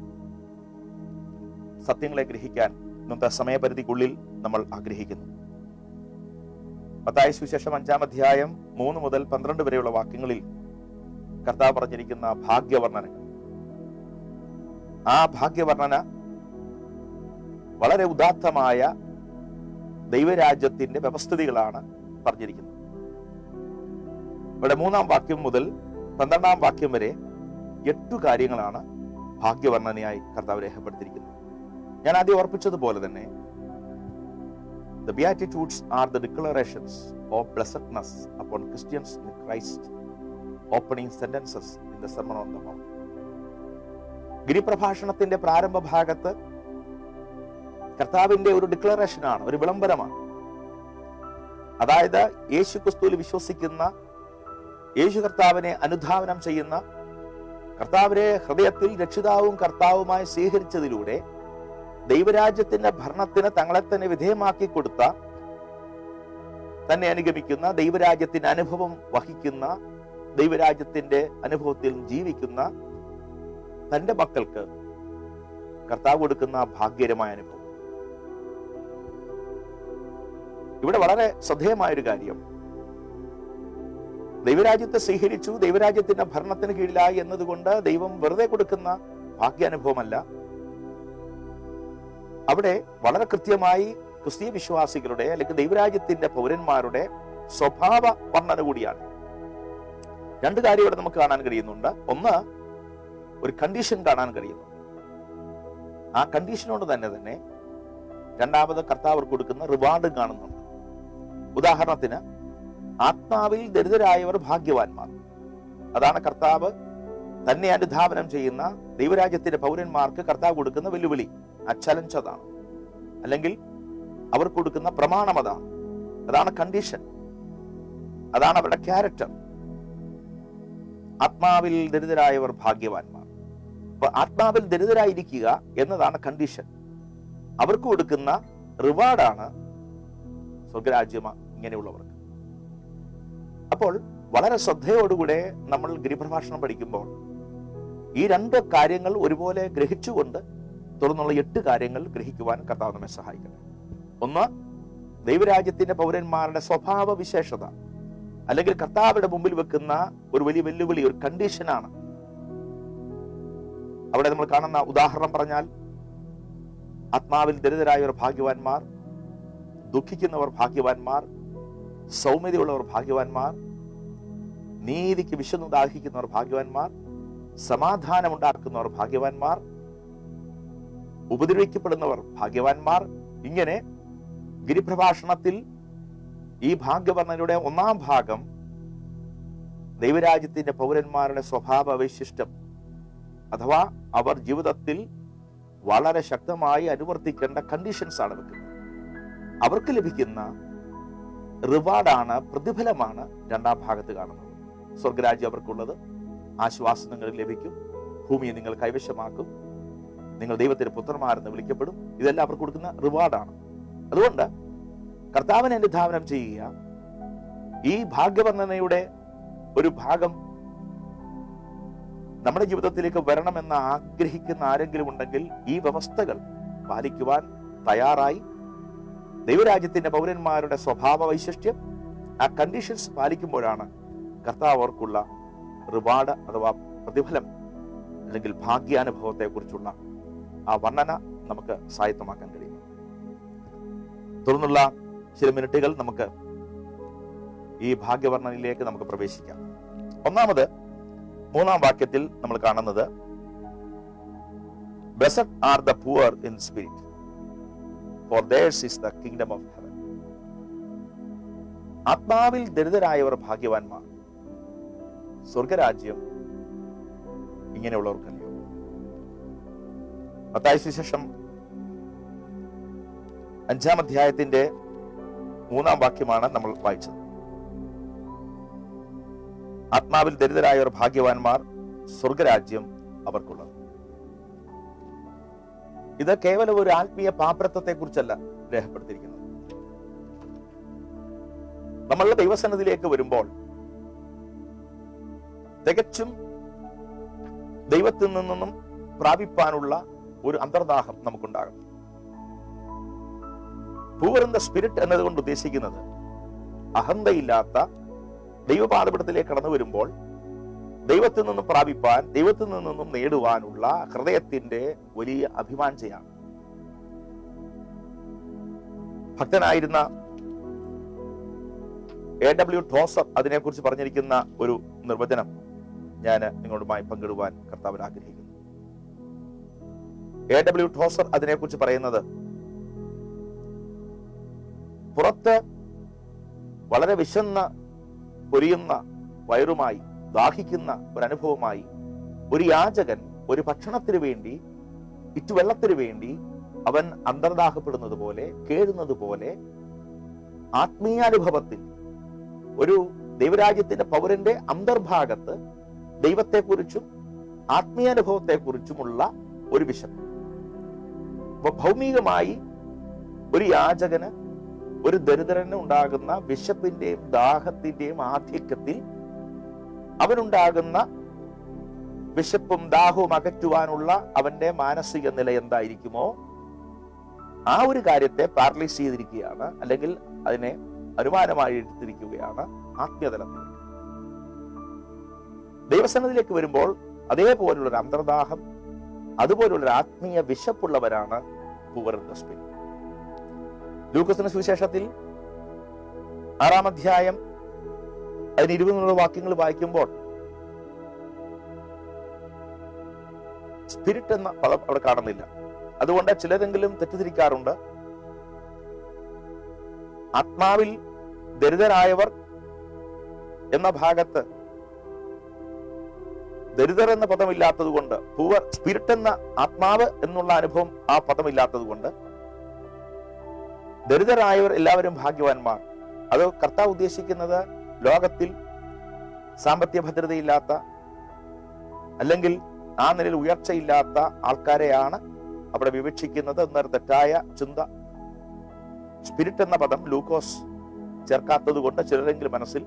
സത്യങ്ങളെ ഗ്രഹിക്കാൻ ഇന്നത്തെ സമയപരിധിക്കുള്ളിൽ നമ്മൾ ആഗ്രഹിക്കുന്നു പത്തായ സുവിശേഷം അഞ്ചാം അധ്യായം മൂന്ന് മുതൽ പന്ത്രണ്ട് വരെയുള്ള വാക്യങ്ങളിൽ കർത്താവ് പറഞ്ഞിരിക്കുന്ന ഭാഗ്യവർണ്ണനകൾ ആ ഭാഗ്യവർണ്ണന വളരെ ഉദാത്തമായ ദൈവരാജ്യത്തിന്റെ വ്യവസ്ഥിതികളാണ് പറഞ്ഞിരിക്കുന്നത് ഇവിടെ മൂന്നാം വാക്യം മുതൽ പന്ത്രണ്ടാം വാക്യം വരെ എട്ടു കാര്യങ്ങളാണ് ഭാഗ്യവർണ്ണനയായി കർത്താവ് രേഖപ്പെടുത്തിയിരിക്കുന്നത് ഞാൻ ആദ്യം ഓർപ്പിച്ചതുപോലെ തന്നെ The Beatitudes are the declarations of blessedness upon Christians in Christ, opening sentences in the Sermon on the Mount. ഗിരിപ്രഭാഷണത്തിന്റെ പ്രാരംഭ ഭാഗത്ത് കർത്താവിന്റെ ഒരു ഡിക്ലറേഷൻ ആണ് ഒരു വിളംബരമാണ് അതായത് യേശു ക്രിസ്തുവിൽ വിശ്വസിക്കുന്ന യേശു കർത്താവിനെ അനുധാവനം ചെയ്യുന്ന കർത്താവിനെ ഹൃദയത്തിൽ രക്ഷിതാവും കർത്താവുമായി സ്വീകരിച്ചതിലൂടെ ദൈവരാജ്യത്തിന്റെ ഭരണത്തിന് തങ്ങളെ തന്നെ വിധേയമാക്കി കൊടുത്ത തന്നെ അനുഗമിക്കുന്ന ദൈവരാജ്യത്തിന്റെ അനുഭവം വഹിക്കുന്ന ദൈവരാജ്യത്തിന്റെ അനുഭവത്തിൽ ജീവിക്കുന്ന തന്റെ മക്കൾക്ക് കർത്താവ് കൊടുക്കുന്ന ഭാഗ്യകരമായ അനുഭവം ഇവിടെ വളരെ ശ്രദ്ധേയമായ ഒരു കാര്യം ദൈവരാജ്യത്തെ സ്വീകരിച്ചു ദൈവരാജ്യത്തിന്റെ ഭരണത്തിന് കീഴിലായി എന്നതുകൊണ്ട് ദൈവം വെറുതെ കൊടുക്കുന്ന ഭാഗ്യാനുഭവമല്ല അവിടെ വളരെ കൃത്യമായി ക്രിസ്തീയ വിശ്വാസികളുടെ അല്ലെങ്കിൽ ദൈവരാജ്യത്തിന്റെ പൗരന്മാരുടെ സ്വഭാവ വർണ്ണന കൂടിയാണ് രണ്ട് കാര്യം ഇവിടെ നമുക്ക് കാണാൻ കഴിയുന്നുണ്ട് ഒന്ന് ഒരു കണ്ടീഷൻ കാണാൻ കഴിയുന്നു ആ കണ്ടീഷനോട് തന്നെ തന്നെ രണ്ടാമത് കർത്താവ് കൊടുക്കുന്ന റിവാർഡ് കാണുന്നുണ്ട് ഉദാഹരണത്തിന് ആത്മാവിൽ ദരിദ്രരായവർ ഭാഗ്യവാന്മാർ അതാണ് കർത്താവ് തന്നെ അനുധാവനം ചെയ്യുന്ന ദൈവരാജ്യത്തിന്റെ പൗരന്മാർക്ക് കർത്താവ് കൊടുക്കുന്ന വെല്ലുവിളി ആ ചലഞ്ച് അതാണ് അല്ലെങ്കിൽ അവർ കൊടുക്കുന്ന പ്രമാണം അതാണ് അതാണ് കണ്ടീഷൻ അതാണ് അവരുടെ ക്യാരക്ടർ ആത്മാവിൽ ദരിദ്രരായവർ ഭാഗ്യവാന്മാർ അപ്പൊ ആത്മാവിൽ ദരിദ്രരായിരിക്കുക എന്നതാണ് കണ്ടീഷൻ അവർക്ക് കൊടുക്കുന്ന റിവാർഡാണ് സ്വർഗരാജ്യമ ഇങ്ങനെയുള്ളവർക്ക് അപ്പോൾ വളരെ ശ്രദ്ധയോടുകൂടെ നമ്മൾ ഗിരിപ്രഭാഷണം പഠിക്കുമ്പോൾ ഈ രണ്ട് കാര്യങ്ങൾ ഒരുപോലെ ഗ്രഹിച്ചുകൊണ്ട് തുടർന്നുള്ള എട്ട് കാര്യങ്ങൾ ഗ്രഹിക്കുവാൻ കർത്താവ് നമ്മെ സഹായിക്കണം ഒന്ന് ദൈവരാജ്യത്തിന്റെ പൗരന്മാരുടെ സ്വഭാവ വിശേഷത അല്ലെങ്കിൽ കർത്താവിന്റെ മുമ്പിൽ വെക്കുന്ന ഒരു വലിയ വെല്ലുവിളി ഒരു കണ്ടീഷനാണ് അവിടെ നമ്മൾ കാണുന്ന ഉദാഹരണം പറഞ്ഞാൽ ആത്മാവിൽ ദരിദ്രരായവർ ഭാഗ്യവാന്മാർ ദുഃഖിക്കുന്നവർ ഭാഗ്യവാന്മാർ സൗമ്യതയുള്ളവർ ഭാഗ്യവാന്മാർ നീതിക്ക് വിശന്നു ദാഹിക്കുന്നവർ ഭാഗ്യവാന്മാർ സമാധാനമുണ്ടാക്കുന്നവർ ഭാഗ്യവാന്മാർ ഉപദ്രവിക്കപ്പെടുന്നവർ ഭാഗ്യവാന്മാർ ഇങ്ങനെ ഗിരിപ്രഭാഷണത്തിൽ ഈ ഭാഗ്യവർണ്ണനയുടെ ഒന്നാം ഭാഗം ദൈവരാജ്യത്തിന്റെ പൗരന്മാരുടെ സ്വഭാവ വൈശിഷ്ടം അഥവാ അവർ ജീവിതത്തിൽ വളരെ ശക്തമായി അനുവർത്തിക്കേണ്ട കണ്ടീഷൻസ് ആണ് വെക്കുന്നത് അവർക്ക് ലഭിക്കുന്ന റിവാർഡാണ് പ്രതിഫലമാണ് രണ്ടാം ഭാഗത്ത് കാണുന്നത് സ്വർഗരാജ്യം അവർക്കുള്ളത് ആശ്വാസം നിങ്ങൾക്ക് ലഭിക്കും ഭൂമിയെ നിങ്ങൾ കൈവശമാക്കും നിങ്ങൾ ദൈവത്തിന്റെ പുത്രന്മാരെന്ന് വിളിക്കപ്പെടും ഇതെല്ലാം അവർക്ക് കൊടുക്കുന്ന റിവാർഡാണ് അതുകൊണ്ട് കർത്താവിനെ അനുധാവനം ചെയ്യുക ഈ ഭാഗ്യവർണ്ണനയുടെ ഒരു ഭാഗം നമ്മുടെ ജീവിതത്തിലേക്ക് വരണമെന്ന് ആഗ്രഹിക്കുന്ന ആരെങ്കിലും ഉണ്ടെങ്കിൽ ഈ വ്യവസ്ഥകൾ പാലിക്കുവാൻ തയ്യാറായി ദൈവരാജ്യത്തിന്റെ പൗരന്മാരുടെ സ്വഭാവ വൈശിഷ്ട്യം ആ കണ്ടീഷൻസ് പാലിക്കുമ്പോഴാണ് കർത്താവ് അവർക്കുള്ള റിവാർഡ് അഥവാ പ്രതിഫലം അല്ലെങ്കിൽ ഭാഗ്യാനുഭവത്തെ കുറിച്ചുള്ള ആ വർണ്ണന നമുക്ക് സായത്തമാക്കാൻ കഴിയും തുടർന്നുള്ള ചില മിനിറ്റുകൾ നമുക്ക് ഈ ഭാഗ്യവർണ്ണനയിലേക്ക് നമുക്ക് പ്രവേശിക്കാം ഒന്നാമത് മൂന്നാം വാക്യത്തിൽ നമ്മൾ കാണുന്നത് blessed are the poor in spirit for theirs is the kingdom of heaven ആത്മാവിൽ ദരിദ്രരായവർ ഭാഗ്യവാന്മാർ സ്വർഗരാജ്യം ഇങ്ങനെയുള്ളവർക്കല്ലയോ മത്തായ സുവിശേഷം അഞ്ചാം അധ്യായത്തിന്റെ മൂന്നാം വാക്യമാണ് നമ്മൾ വായിച്ചത് ആത്മാവിൽ ദരിദ്രരായവർ ഭാഗ്യവാന്മാർ സ്വർഗരാജ്യം അവർക്കുള്ളത് ഇത് കേവലം ഒരു ആത്മീയ പാപ്രത്വത്തെ കുറിച്ചല്ല രേഖപ്പെടുത്തിയിരിക്കുന്നത് നമ്മളുടെ ദൈവസന്നതിയിലേക്ക് വരുമ്പോൾ തികച്ചും ദൈവത്തിൽ നിന്നും പ്രാപിപ്പാനുള്ള ഒരു അന്തർദാഹം നമുക്കുണ്ടാകണം പൂവർ ഇൻ ദ സ്പിരിറ്റ് എന്നതുകൊണ്ട് ഉദ്ദേശിക്കുന്നത് അഹന്തയില്ലാത്ത ദൈവപാതപിടത്തിലേക്ക് കടന്നു വരുമ്പോൾ ദൈവത്തിൽ നിന്നും പ്രാപിപ്പാൻ ദൈവത്തിൽ നിന്നും നേടുവാനുള്ള ഹൃദയത്തിന്റെ വലിയ അഭിമാഞ്ചയാണ് ഭക്തനായിരുന്ന എ ഡബ്ല്യു ടോസർ അതിനെക്കുറിച്ച് പറഞ്ഞിരിക്കുന്ന ഒരു നിർവചനം ഞാൻ നിങ്ങളുമായി പങ്കിടുവാൻ കർത്താവിൽ ആഗ്രഹിക്കുന്നു എ ഡബ്ല്യു ടോസർ അതിനെക്കുറിച്ച് പറയുന്നത് പുറത്ത് വളരെ വിശന്ന പൊരിയുന്ന വയറുമായി ദാഹിക്കുന്ന ഒരു അനുഭവമായി ഒരു യാചകൻ ഒരു ഭക്ഷണത്തിന് വേണ്ടി ഇറ്റുവെള്ളത്തിന് വേണ്ടി അവൻ അന്തർദാഹപ്പെടുന്നത് പോലെ കേഴുന്നത് പോലെ ആത്മീയാനുഭവത്തിൽ ഒരു ദൈവരാജ്യത്തിന്റെ പൗരന്റെ അന്തർഭാഗത്ത് ദൈവത്തെക്കുറിച്ചും ആത്മീയാനുഭവത്തെക്കുറിച്ചുമുള്ള ഒരു വിശപ്പ് അപ്പൊ ഭൗമികമായി ഒരു യാചകന് ഒരു ദരിദ്രന് ഉണ്ടാകുന്ന വിശപ്പിന്റെയും ദാഹത്തിന്റെയും ആധിക്യത്തിൽ അവനുണ്ടാകുന്ന വിശപ്പും ദാഹവും അകറ്റുവാനുള്ള അവന്റെ മാനസിക നില എന്തായിരിക്കുമോ ആ ഒരു കാര്യത്തെ പാരലൈസ് ചെയ്തിരിക്കുകയാണ് അല്ലെങ്കിൽ അതിനെ അനുമാനമായി എടുത്തിരിക്കുകയാണ് ആത്മീയതലത്തിൽ ദൈവസന്നതിലേക്ക് വരുമ്പോൾ അതേപോലുള്ള ഒരു അന്തർദാഹം അതുപോലുള്ള ഒരു ആത്മീയ വിശപ്പുള്ളവരാണ് പൂവർ ഇൻ ദ സ്പിരിറ്റ് ലൂക്കസിന്റെ സുവിശേഷത്തിൽ ആറാം അധ്യായം അതിന് ഇരുപതിനുള്ള വാക്യങ്ങൾ വായിക്കുമ്പോൾ സ്പിരിറ്റ് എന്ന പദം അവിടെ കാണുന്നില്ല അതുകൊണ്ട് ചിലരെങ്കിലും തെറ്റിദ്ധരിക്കാറുണ്ട് ആത്മാവിൽ ദരിദ്രരായവർ എന്ന ഭാഗത്ത് ദരിദ്രർ എന്ന പദമില്ലാത്തത് കൊണ്ട് പൂവർ സ്പിരിറ്റ് എന്ന ആത്മാവ് എന്നുള്ള അനുഭവം ആ പദമില്ലാത്തത് കൊണ്ട് ദരിദ്രരായവർ എല്ലാവരും ഭാഗ്യവാന്മാർ അത് കർത്താവ് ഉദ്ദേശിക്കുന്നത് ലോകത്തിൽ സാമ്പത്തിക ഭദ്രതയില്ലാത്ത അല്ലെങ്കിൽ ആ നിലയിൽ ഉയർച്ചയില്ലാത്ത ആൾക്കാരെയാണ് അവിടെ വിവക്ഷിക്കുന്നത് എന്നൊരു തെറ്റായ ചിന്ത സ്പിരിറ്റ് എന്ന പദം ലൂക്കോസ് ചേർക്കാത്തത് കൊണ്ട് ചിലരെങ്കിലും മനസ്സിൽ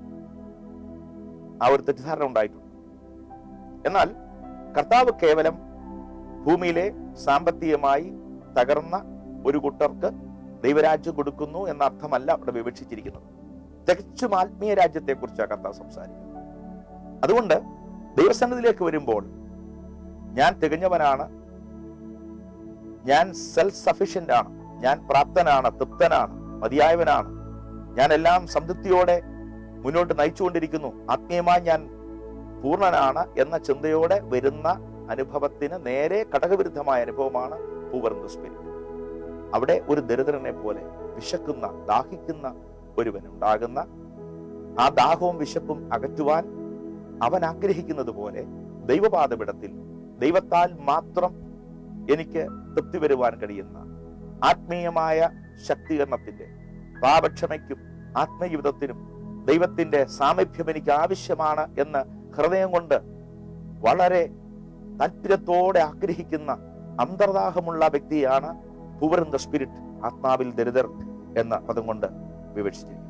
ആ ഒരു തെറ്റിദ്ധാരണ ഉണ്ടായിട്ടുണ്ട് എന്നാൽ കർത്താവ് കേവലം ഭൂമിയിലെ സാമ്പത്തികമായി തകർന്ന ഒരു കൂട്ടർക്ക് ദൈവരാജ്യം കൊടുക്കുന്നു എന്ന അർത്ഥമല്ല അവിടെ വിവക്ഷിച്ചിരിക്കുന്നത് തികച്ചും ആത്മീയ രാജ്യത്തെ കുറിച്ചാണ് കർത്താവ് സംസാരിക്കുന്നത് അതുകൊണ്ട് ദൈവസന്നിധിയിലേക്ക് വരുമ്പോൾ ഞാൻ തികഞ്ഞവനാണ് ഞാൻ സെൽഫ് സഫീഷ്യന്റ് ആണ് ഞാൻ പ്രാപ്തനാണ് തൃപ്തനാണ് മതിയായവനാണ് ഞാൻ എല്ലാം സംതൃപ്തിയോടെ മുന്നോട്ട് നയിച്ചുകൊണ്ടിരിക്കുന്നു ആത്മീയമായി ഞാൻ പൂർണ്ണനാണ് എന്ന ചിന്തയോടെ വരുന്ന അനുഭവത്തിന് നേരെ ഘടകവിരുദ്ധമായ അനുഭവമാണ് പൂവർന്ന സ്പിരിറ്റ് അവിടെ ഒരു ദരിദ്രനെ പോലെ വിശക്കുന്ന ദാഹിക്കുന്ന ഒരുവൻ ഉണ്ടാകുന്ന ആ ദാഹവും വിശപ്പും അകറ്റുവാൻ അവൻ ആഗ്രഹിക്കുന്നത് പോലെ ദൈവപാതപിടത്തിൽ ദൈവത്താൽ മാത്രം എനിക്ക് തൃപ്തി വരുവാൻ കഴിയുന്ന ആത്മീയമായ ശക്തീകരണത്തിന്റെ പാപക്ഷമയ്ക്കും ആത്മജീവിതത്തിനും ദൈവത്തിന്റെ സാമീപ്യം എനിക്ക് ആവശ്യമാണ് എന്ന് ഹൃദയം കൊണ്ട് വളരെ താല്പര്യത്തോടെ ആഗ്രഹിക്കുന്ന അന്തർദാഹമുള്ള വ്യക്തിയാണ് പൂവർ ഇൻ ദ സ്പിരിറ്റ് ആത്മാവിൽ ദരിദ്രർ എന്ന പദം കൊണ്ട് വിവക്ഷിച്ചിരിക്കുന്നു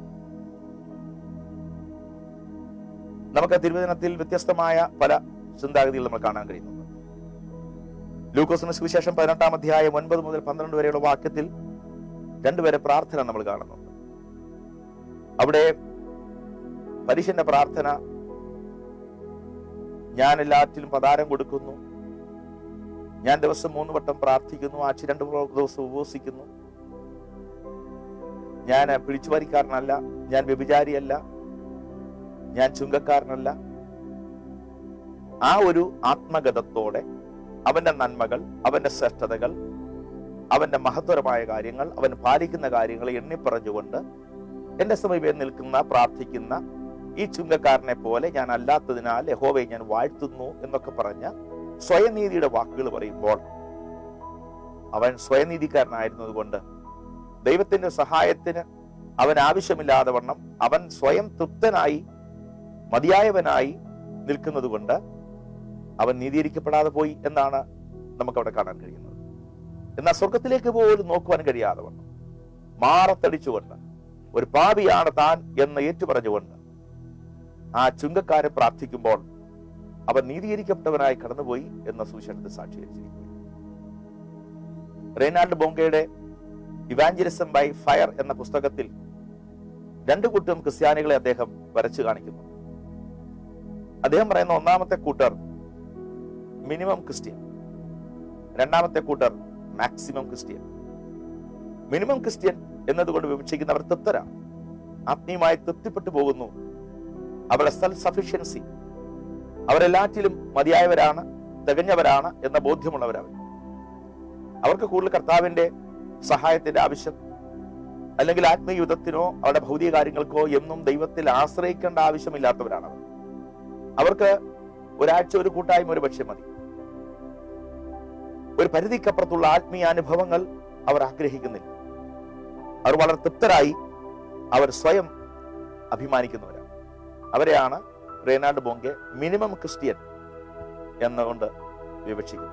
നമുക്ക് തിരുവചനത്തിൽ വ്യത്യസ്തമായ പല ചിന്താഗതികൾ നമ്മൾ കാണാൻ കഴിയുന്നുണ്ട് ലൂക്കോസിന് സുവിശേഷം പതിനെട്ടാം അധ്യായം ഒൻപത് മുതൽ പന്ത്രണ്ട് വരെയുള്ള വാക്യത്തിൽ രണ്ടുപേരെ പ്രാർത്ഥന നമ്മൾ കാണുന്നുണ്ട് അവിടെ പരീശന്റെ പ്രാർത്ഥന ഞാൻ എല്ലാറ്റിലും പതാരം കൊടുക്കുന്നു ഞാൻ ദിവസം മൂന്ന് വട്ടം പ്രാർത്ഥിക്കുന്നു ആഴ്ച രണ്ട് ദിവസം ഉപവസിക്കുന്നു ഞാൻ പിടിച്ചുപറിക്കാരനല്ല ഞാൻ വ്യഭിചാരിയല്ല ഞാൻ ചുങ്കക്കാരനല്ല ആ ഒരു ആത്മഗതത്തോടെ അവന്റെ നന്മകൾ അവന്റെ ശ്രേഷ്ഠതകൾ അവന്റെ മഹത്വരമായ കാര്യങ്ങൾ അവൻ പാലിക്കുന്ന കാര്യങ്ങൾ എണ്ണിപ്പറഞ്ഞുകൊണ്ട് എന്റെ സമീപം നിൽക്കുന്ന പ്രാർത്ഥിക്കുന്ന ഈ ചുങ്കക്കാരനെ പോലെ ഞാൻ അല്ലാത്തതിനാൽ യഹോവയെ ഞാൻ വാഴ്ത്തുന്നു എന്നൊക്കെ പറഞ്ഞ സ്വയനീതിയുടെ വാക്കുകൾ പറയുമ്പോൾ അവൻ സ്വയനീതിക്കാരനായിരുന്നത് കൊണ്ട് ദൈവത്തിന്റെ സഹായത്തിന് അവൻ ആവശ്യമില്ലാതെ വണ്ണം അവൻ സ്വയം തൃപ്തനായി മതിയായവനായി നിൽക്കുന്നത് കൊണ്ട് അവൻ നീതീകരിക്കപ്പെടാതെ പോയി എന്നാണ് നമുക്ക് അവിടെ കാണാൻ കഴിയുന്നത് എന്നാൽ സ്വർഗത്തിലേക്ക് പോലും നോക്കുവാൻ കഴിയാതെ വണ്ണം മാറത്തടിച്ചുകൊണ്ട് ഒരു പാപിയാണ് താൻ എന്ന് ഏറ്റുപറഞ്ഞുകൊണ്ട് ആ ചുങ്കക്കാരെ പ്രാർത്ഥിക്കുമ്പോൾ അവൻ നീതീകരിക്കപ്പെട്ടവനായി കടന്നുപോയി എന്ന സുവിശേഷത്തിൽ സാക്ഷീകരിച്ചിരിക്കുന്നു റെയ്നാൾഡ് ബോങ്കയുടെ ഇവാഞ്ചലിസം ബൈ ഫയർ എന്ന പുസ്തകത്തിൽ രണ്ടു കൂട്ടം ക്രിസ്ത്യാനികളെ അദ്ദേഹം വരച്ചു കാണിക്കുന്നു അദ്ദേഹം പറയുന്ന ഒന്നാമത്തെ കൂട്ടർ മിനിമം ക്രിസ്ത്യൻ രണ്ടാമത്തെ കൂട്ടർ മാക്സിമം ക്രിസ്ത്യൻ മിനിമം ക്രിസ്ത്യൻ എന്നതുകൊണ്ട് വിവക്ഷിക്കുന്നവർ തൃപ്തരാണ് ആത്മീയമായി തൃപ്തിപ്പെട്ടു പോകുന്നു അവരുടെ സെൽഫ് സഫിഷ്യൻസി അവരെല്ലാറ്റിലും മതിയായവരാണ് തികഞ്ഞവരാണ് എന്ന ബോധ്യമുള്ളവരവർ അവർക്ക് കൂടുതൽ കർത്താവിന്റെ സഹായത്തിന്റെ ആവശ്യം അല്ലെങ്കിൽ ആത്മീയയുദ്ധത്തിനോ അവരുടെ ഭൗതിക കാര്യങ്ങൾക്കോ എന്നും ദൈവത്തിൽ ആശ്രയിക്കേണ്ട ആവശ്യമില്ലാത്തവരാണ് അവർ അവർക്ക് ഒരാഴ്ച ഒരു കൂട്ടായ്മ ഒരു പക്ഷേ മതി ഒരു പരിധിക്കപ്പുറത്തുള്ള ആത്മീയ അനുഭവങ്ങൾ അവർ ആഗ്രഹിക്കുന്നില്ല അവർ വളരെ തൃപ്തരായി അവർ സ്വയം അഭിമാനിക്കുന്നവരാണ് അവരെയാണ് റേനാൾഡ് ബോങ്കെ മിനിമം ക്രിസ്ത്യൻ എന്നുകൊണ്ട് വിവക്ഷിക്കുന്നു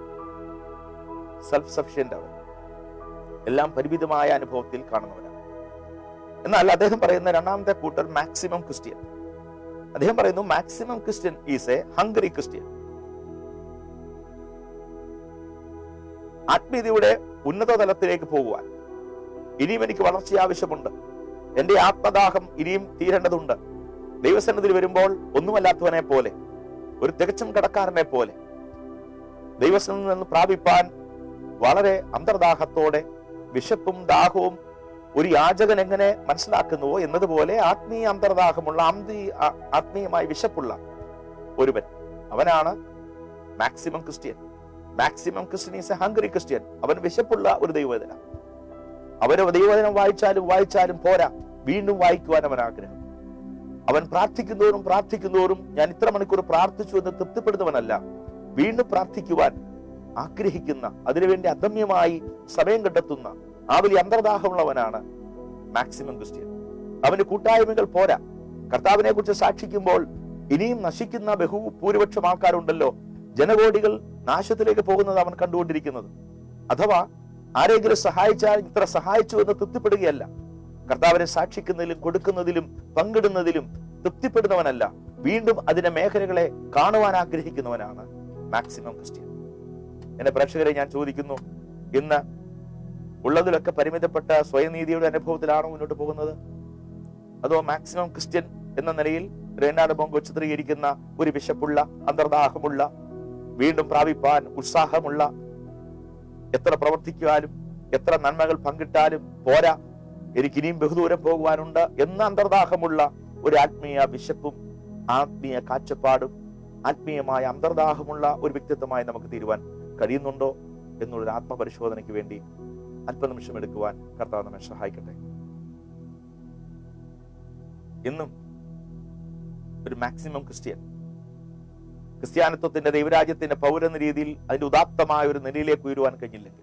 സെൽഫ് സഫിഷ്യന്റ് അവൻ എല്ലാം പരിമിതമായ അനുഭവത്തിൽ കാണുന്നവരാണ് എന്നാൽ അദ്ദേഹം പറയുന്ന രണ്ടാമത്തെ കൂട്ടർ മാക്സിമം ക്രിസ്ത്യൻ അദ്ദേഹം പറയുന്നു maximum Christian is a hungry Christian ആത്മീയതയുടെ ഉന്നത തലത്തിലേക്ക് പോകുവാൻ ഇനിയും എനിക്ക് വളർച്ച ആവശ്യമുണ്ട് എന്റെ ആത്മദാഹം ഇനിയും തീരേണ്ടതുണ്ട് ദൈവസന്നിധിയിൽ വരുമ്പോൾ ഒന്നുമല്ലാത്തവനെ പോലെ ഒരു തികച്ചും കടക്കാരനെ പോലെ ദൈവസന്നിധിയിൽ നിന്ന് പ്രാപിപ്പാൻ വളരെ അന്തർദാഹത്തോടെ വിശപ്പും ദാഹവും ഒരു യാചകൻ എങ്ങനെ മനസ്സിലാക്കുന്നുവോ എന്നതുപോലെ ആത്മീയ അന്തർദാഹമുള്ള ആന്തീ ആ- ആത്മീയമായി വിശപ്പുള്ള ഒരുവൻ അവനാണ് maximum Christian maximum Christian is a hungry Christian അവൻ വിശപ്പുള്ള ഒരു ദൈവവേദന അവന് ദൈവവചനം വായിച്ചാലും വായിച്ചാലും പോരാ വീണ്ടും വായിക്കുവാൻ അവൻ ആഗ്രഹം അവൻ പ്രാർത്ഥിക്കുന്നതോറും പ്രാർത്ഥിക്കുന്നതോറും ഞാൻ ഇത്ര മണിക്കൂർ പ്രാർത്ഥിച്ചു എന്ന് തൃപ്തിപ്പെടുന്നവനല്ല വീണ്ടും പ്രാർത്ഥിക്കുവാൻ ആഗ്രഹിക്കുന്ന അതിനുവേണ്ടി അദമ്യമായി സമയം കണ്ടെത്തുന്ന ആ വലിയ അന്തർദാഹമുള്ളവനാണ് മാക്സിമം ക്രിസ്ത്യൻ അവന് കൂട്ടായ്മകൾ പോരാ കർത്താവിനെ കുറിച്ച് സാക്ഷിക്കുമ്പോൾ ഇനിയും നശിക്കുന്ന ബഹു ഭൂരിപക്ഷം ആൾക്കാരുണ്ടല്ലോ ജനകോടികൾ നാശത്തിലേക്ക് പോകുന്നത് അവൻ കണ്ടുകൊണ്ടിരിക്കുന്നത് അഥവാ ആരെങ്കിലും സഹായിച്ചാൽ ഇത്ര സഹായിച്ചു എന്ന് തൃപ്തിപ്പെടുകയല്ല കർത്താവിനെ സാക്ഷിക്കുന്നതിലും കൊടുക്കുന്നതിലും പങ്കിടുന്നതിലും തൃപ്തിപ്പെടുന്നവനല്ല വീണ്ടും അതിന്റെ മേഖലകളെ കാണുവാൻ ആഗ്രഹിക്കുന്നവനാണ് മാക്സിമം ക്രിസ്ത്യൻ എന്റെ പ്രേക്ഷകരെ ഞാൻ ചോദിക്കുന്നു ഇന്ന് ഉള്ളതിലൊക്കെ പരിമിതപ്പെട്ട സ്വയനീതിയുടെ അനുഭവത്തിലാണോ മുന്നോട്ട് പോകുന്നത് അതോ മാക്സിമം ക്രിസ്ത്യൻ എന്ന നിലയിൽ റേനാട് ബോങ്കോ ചിത്രീകരിക്കുന്ന ഒരു വിശപ്പുള്ള അന്തർദാഹമുള്ള വീണ്ടും പ്രാപിപ്പാൻ ഉത്സാഹമുള്ള എത്ര പ്രവർത്തിക്കുവാനും എത്ര നന്മകൾ പങ്കിട്ടാലും പോരാ എനിക്ക് ഇനിയും ബഹുദൂരം പോകുവാനുണ്ട് എന്ന അന്തർദാഹമുള്ള ഒരു ആത്മീയ വിശപ്പും ആത്മീയ കാഴ്ചപ്പാടും ആത്മീയമായ അന്തർദാഹമുള്ള ഒരു വ്യക്തിത്വമായി നമുക്ക് തീരുവാൻ കഴിയുന്നുണ്ടോ എന്നുള്ളൊരു ആത്മപരിശോധനയ്ക്ക് വേണ്ടി അല്പനിമിഷം എടുക്കുവാൻ കർത്താവ് നമ്മെ സഹായിക്കട്ടെ ഇന്നും ഒരു മാക്സിമം ക്രിസ്ത്യൻ ക്രിസ്ത്യാനിത്വത്തിന്റെ ദൈവരാജ്യത്തിന്റെ പൗരെന്ന രീതിയിൽ അതിന്റെ ഉദാത്തമായ ഒരു നിലയിലേക്ക് ഉയരുവാൻ കഴിഞ്ഞില്ലെങ്കിൽ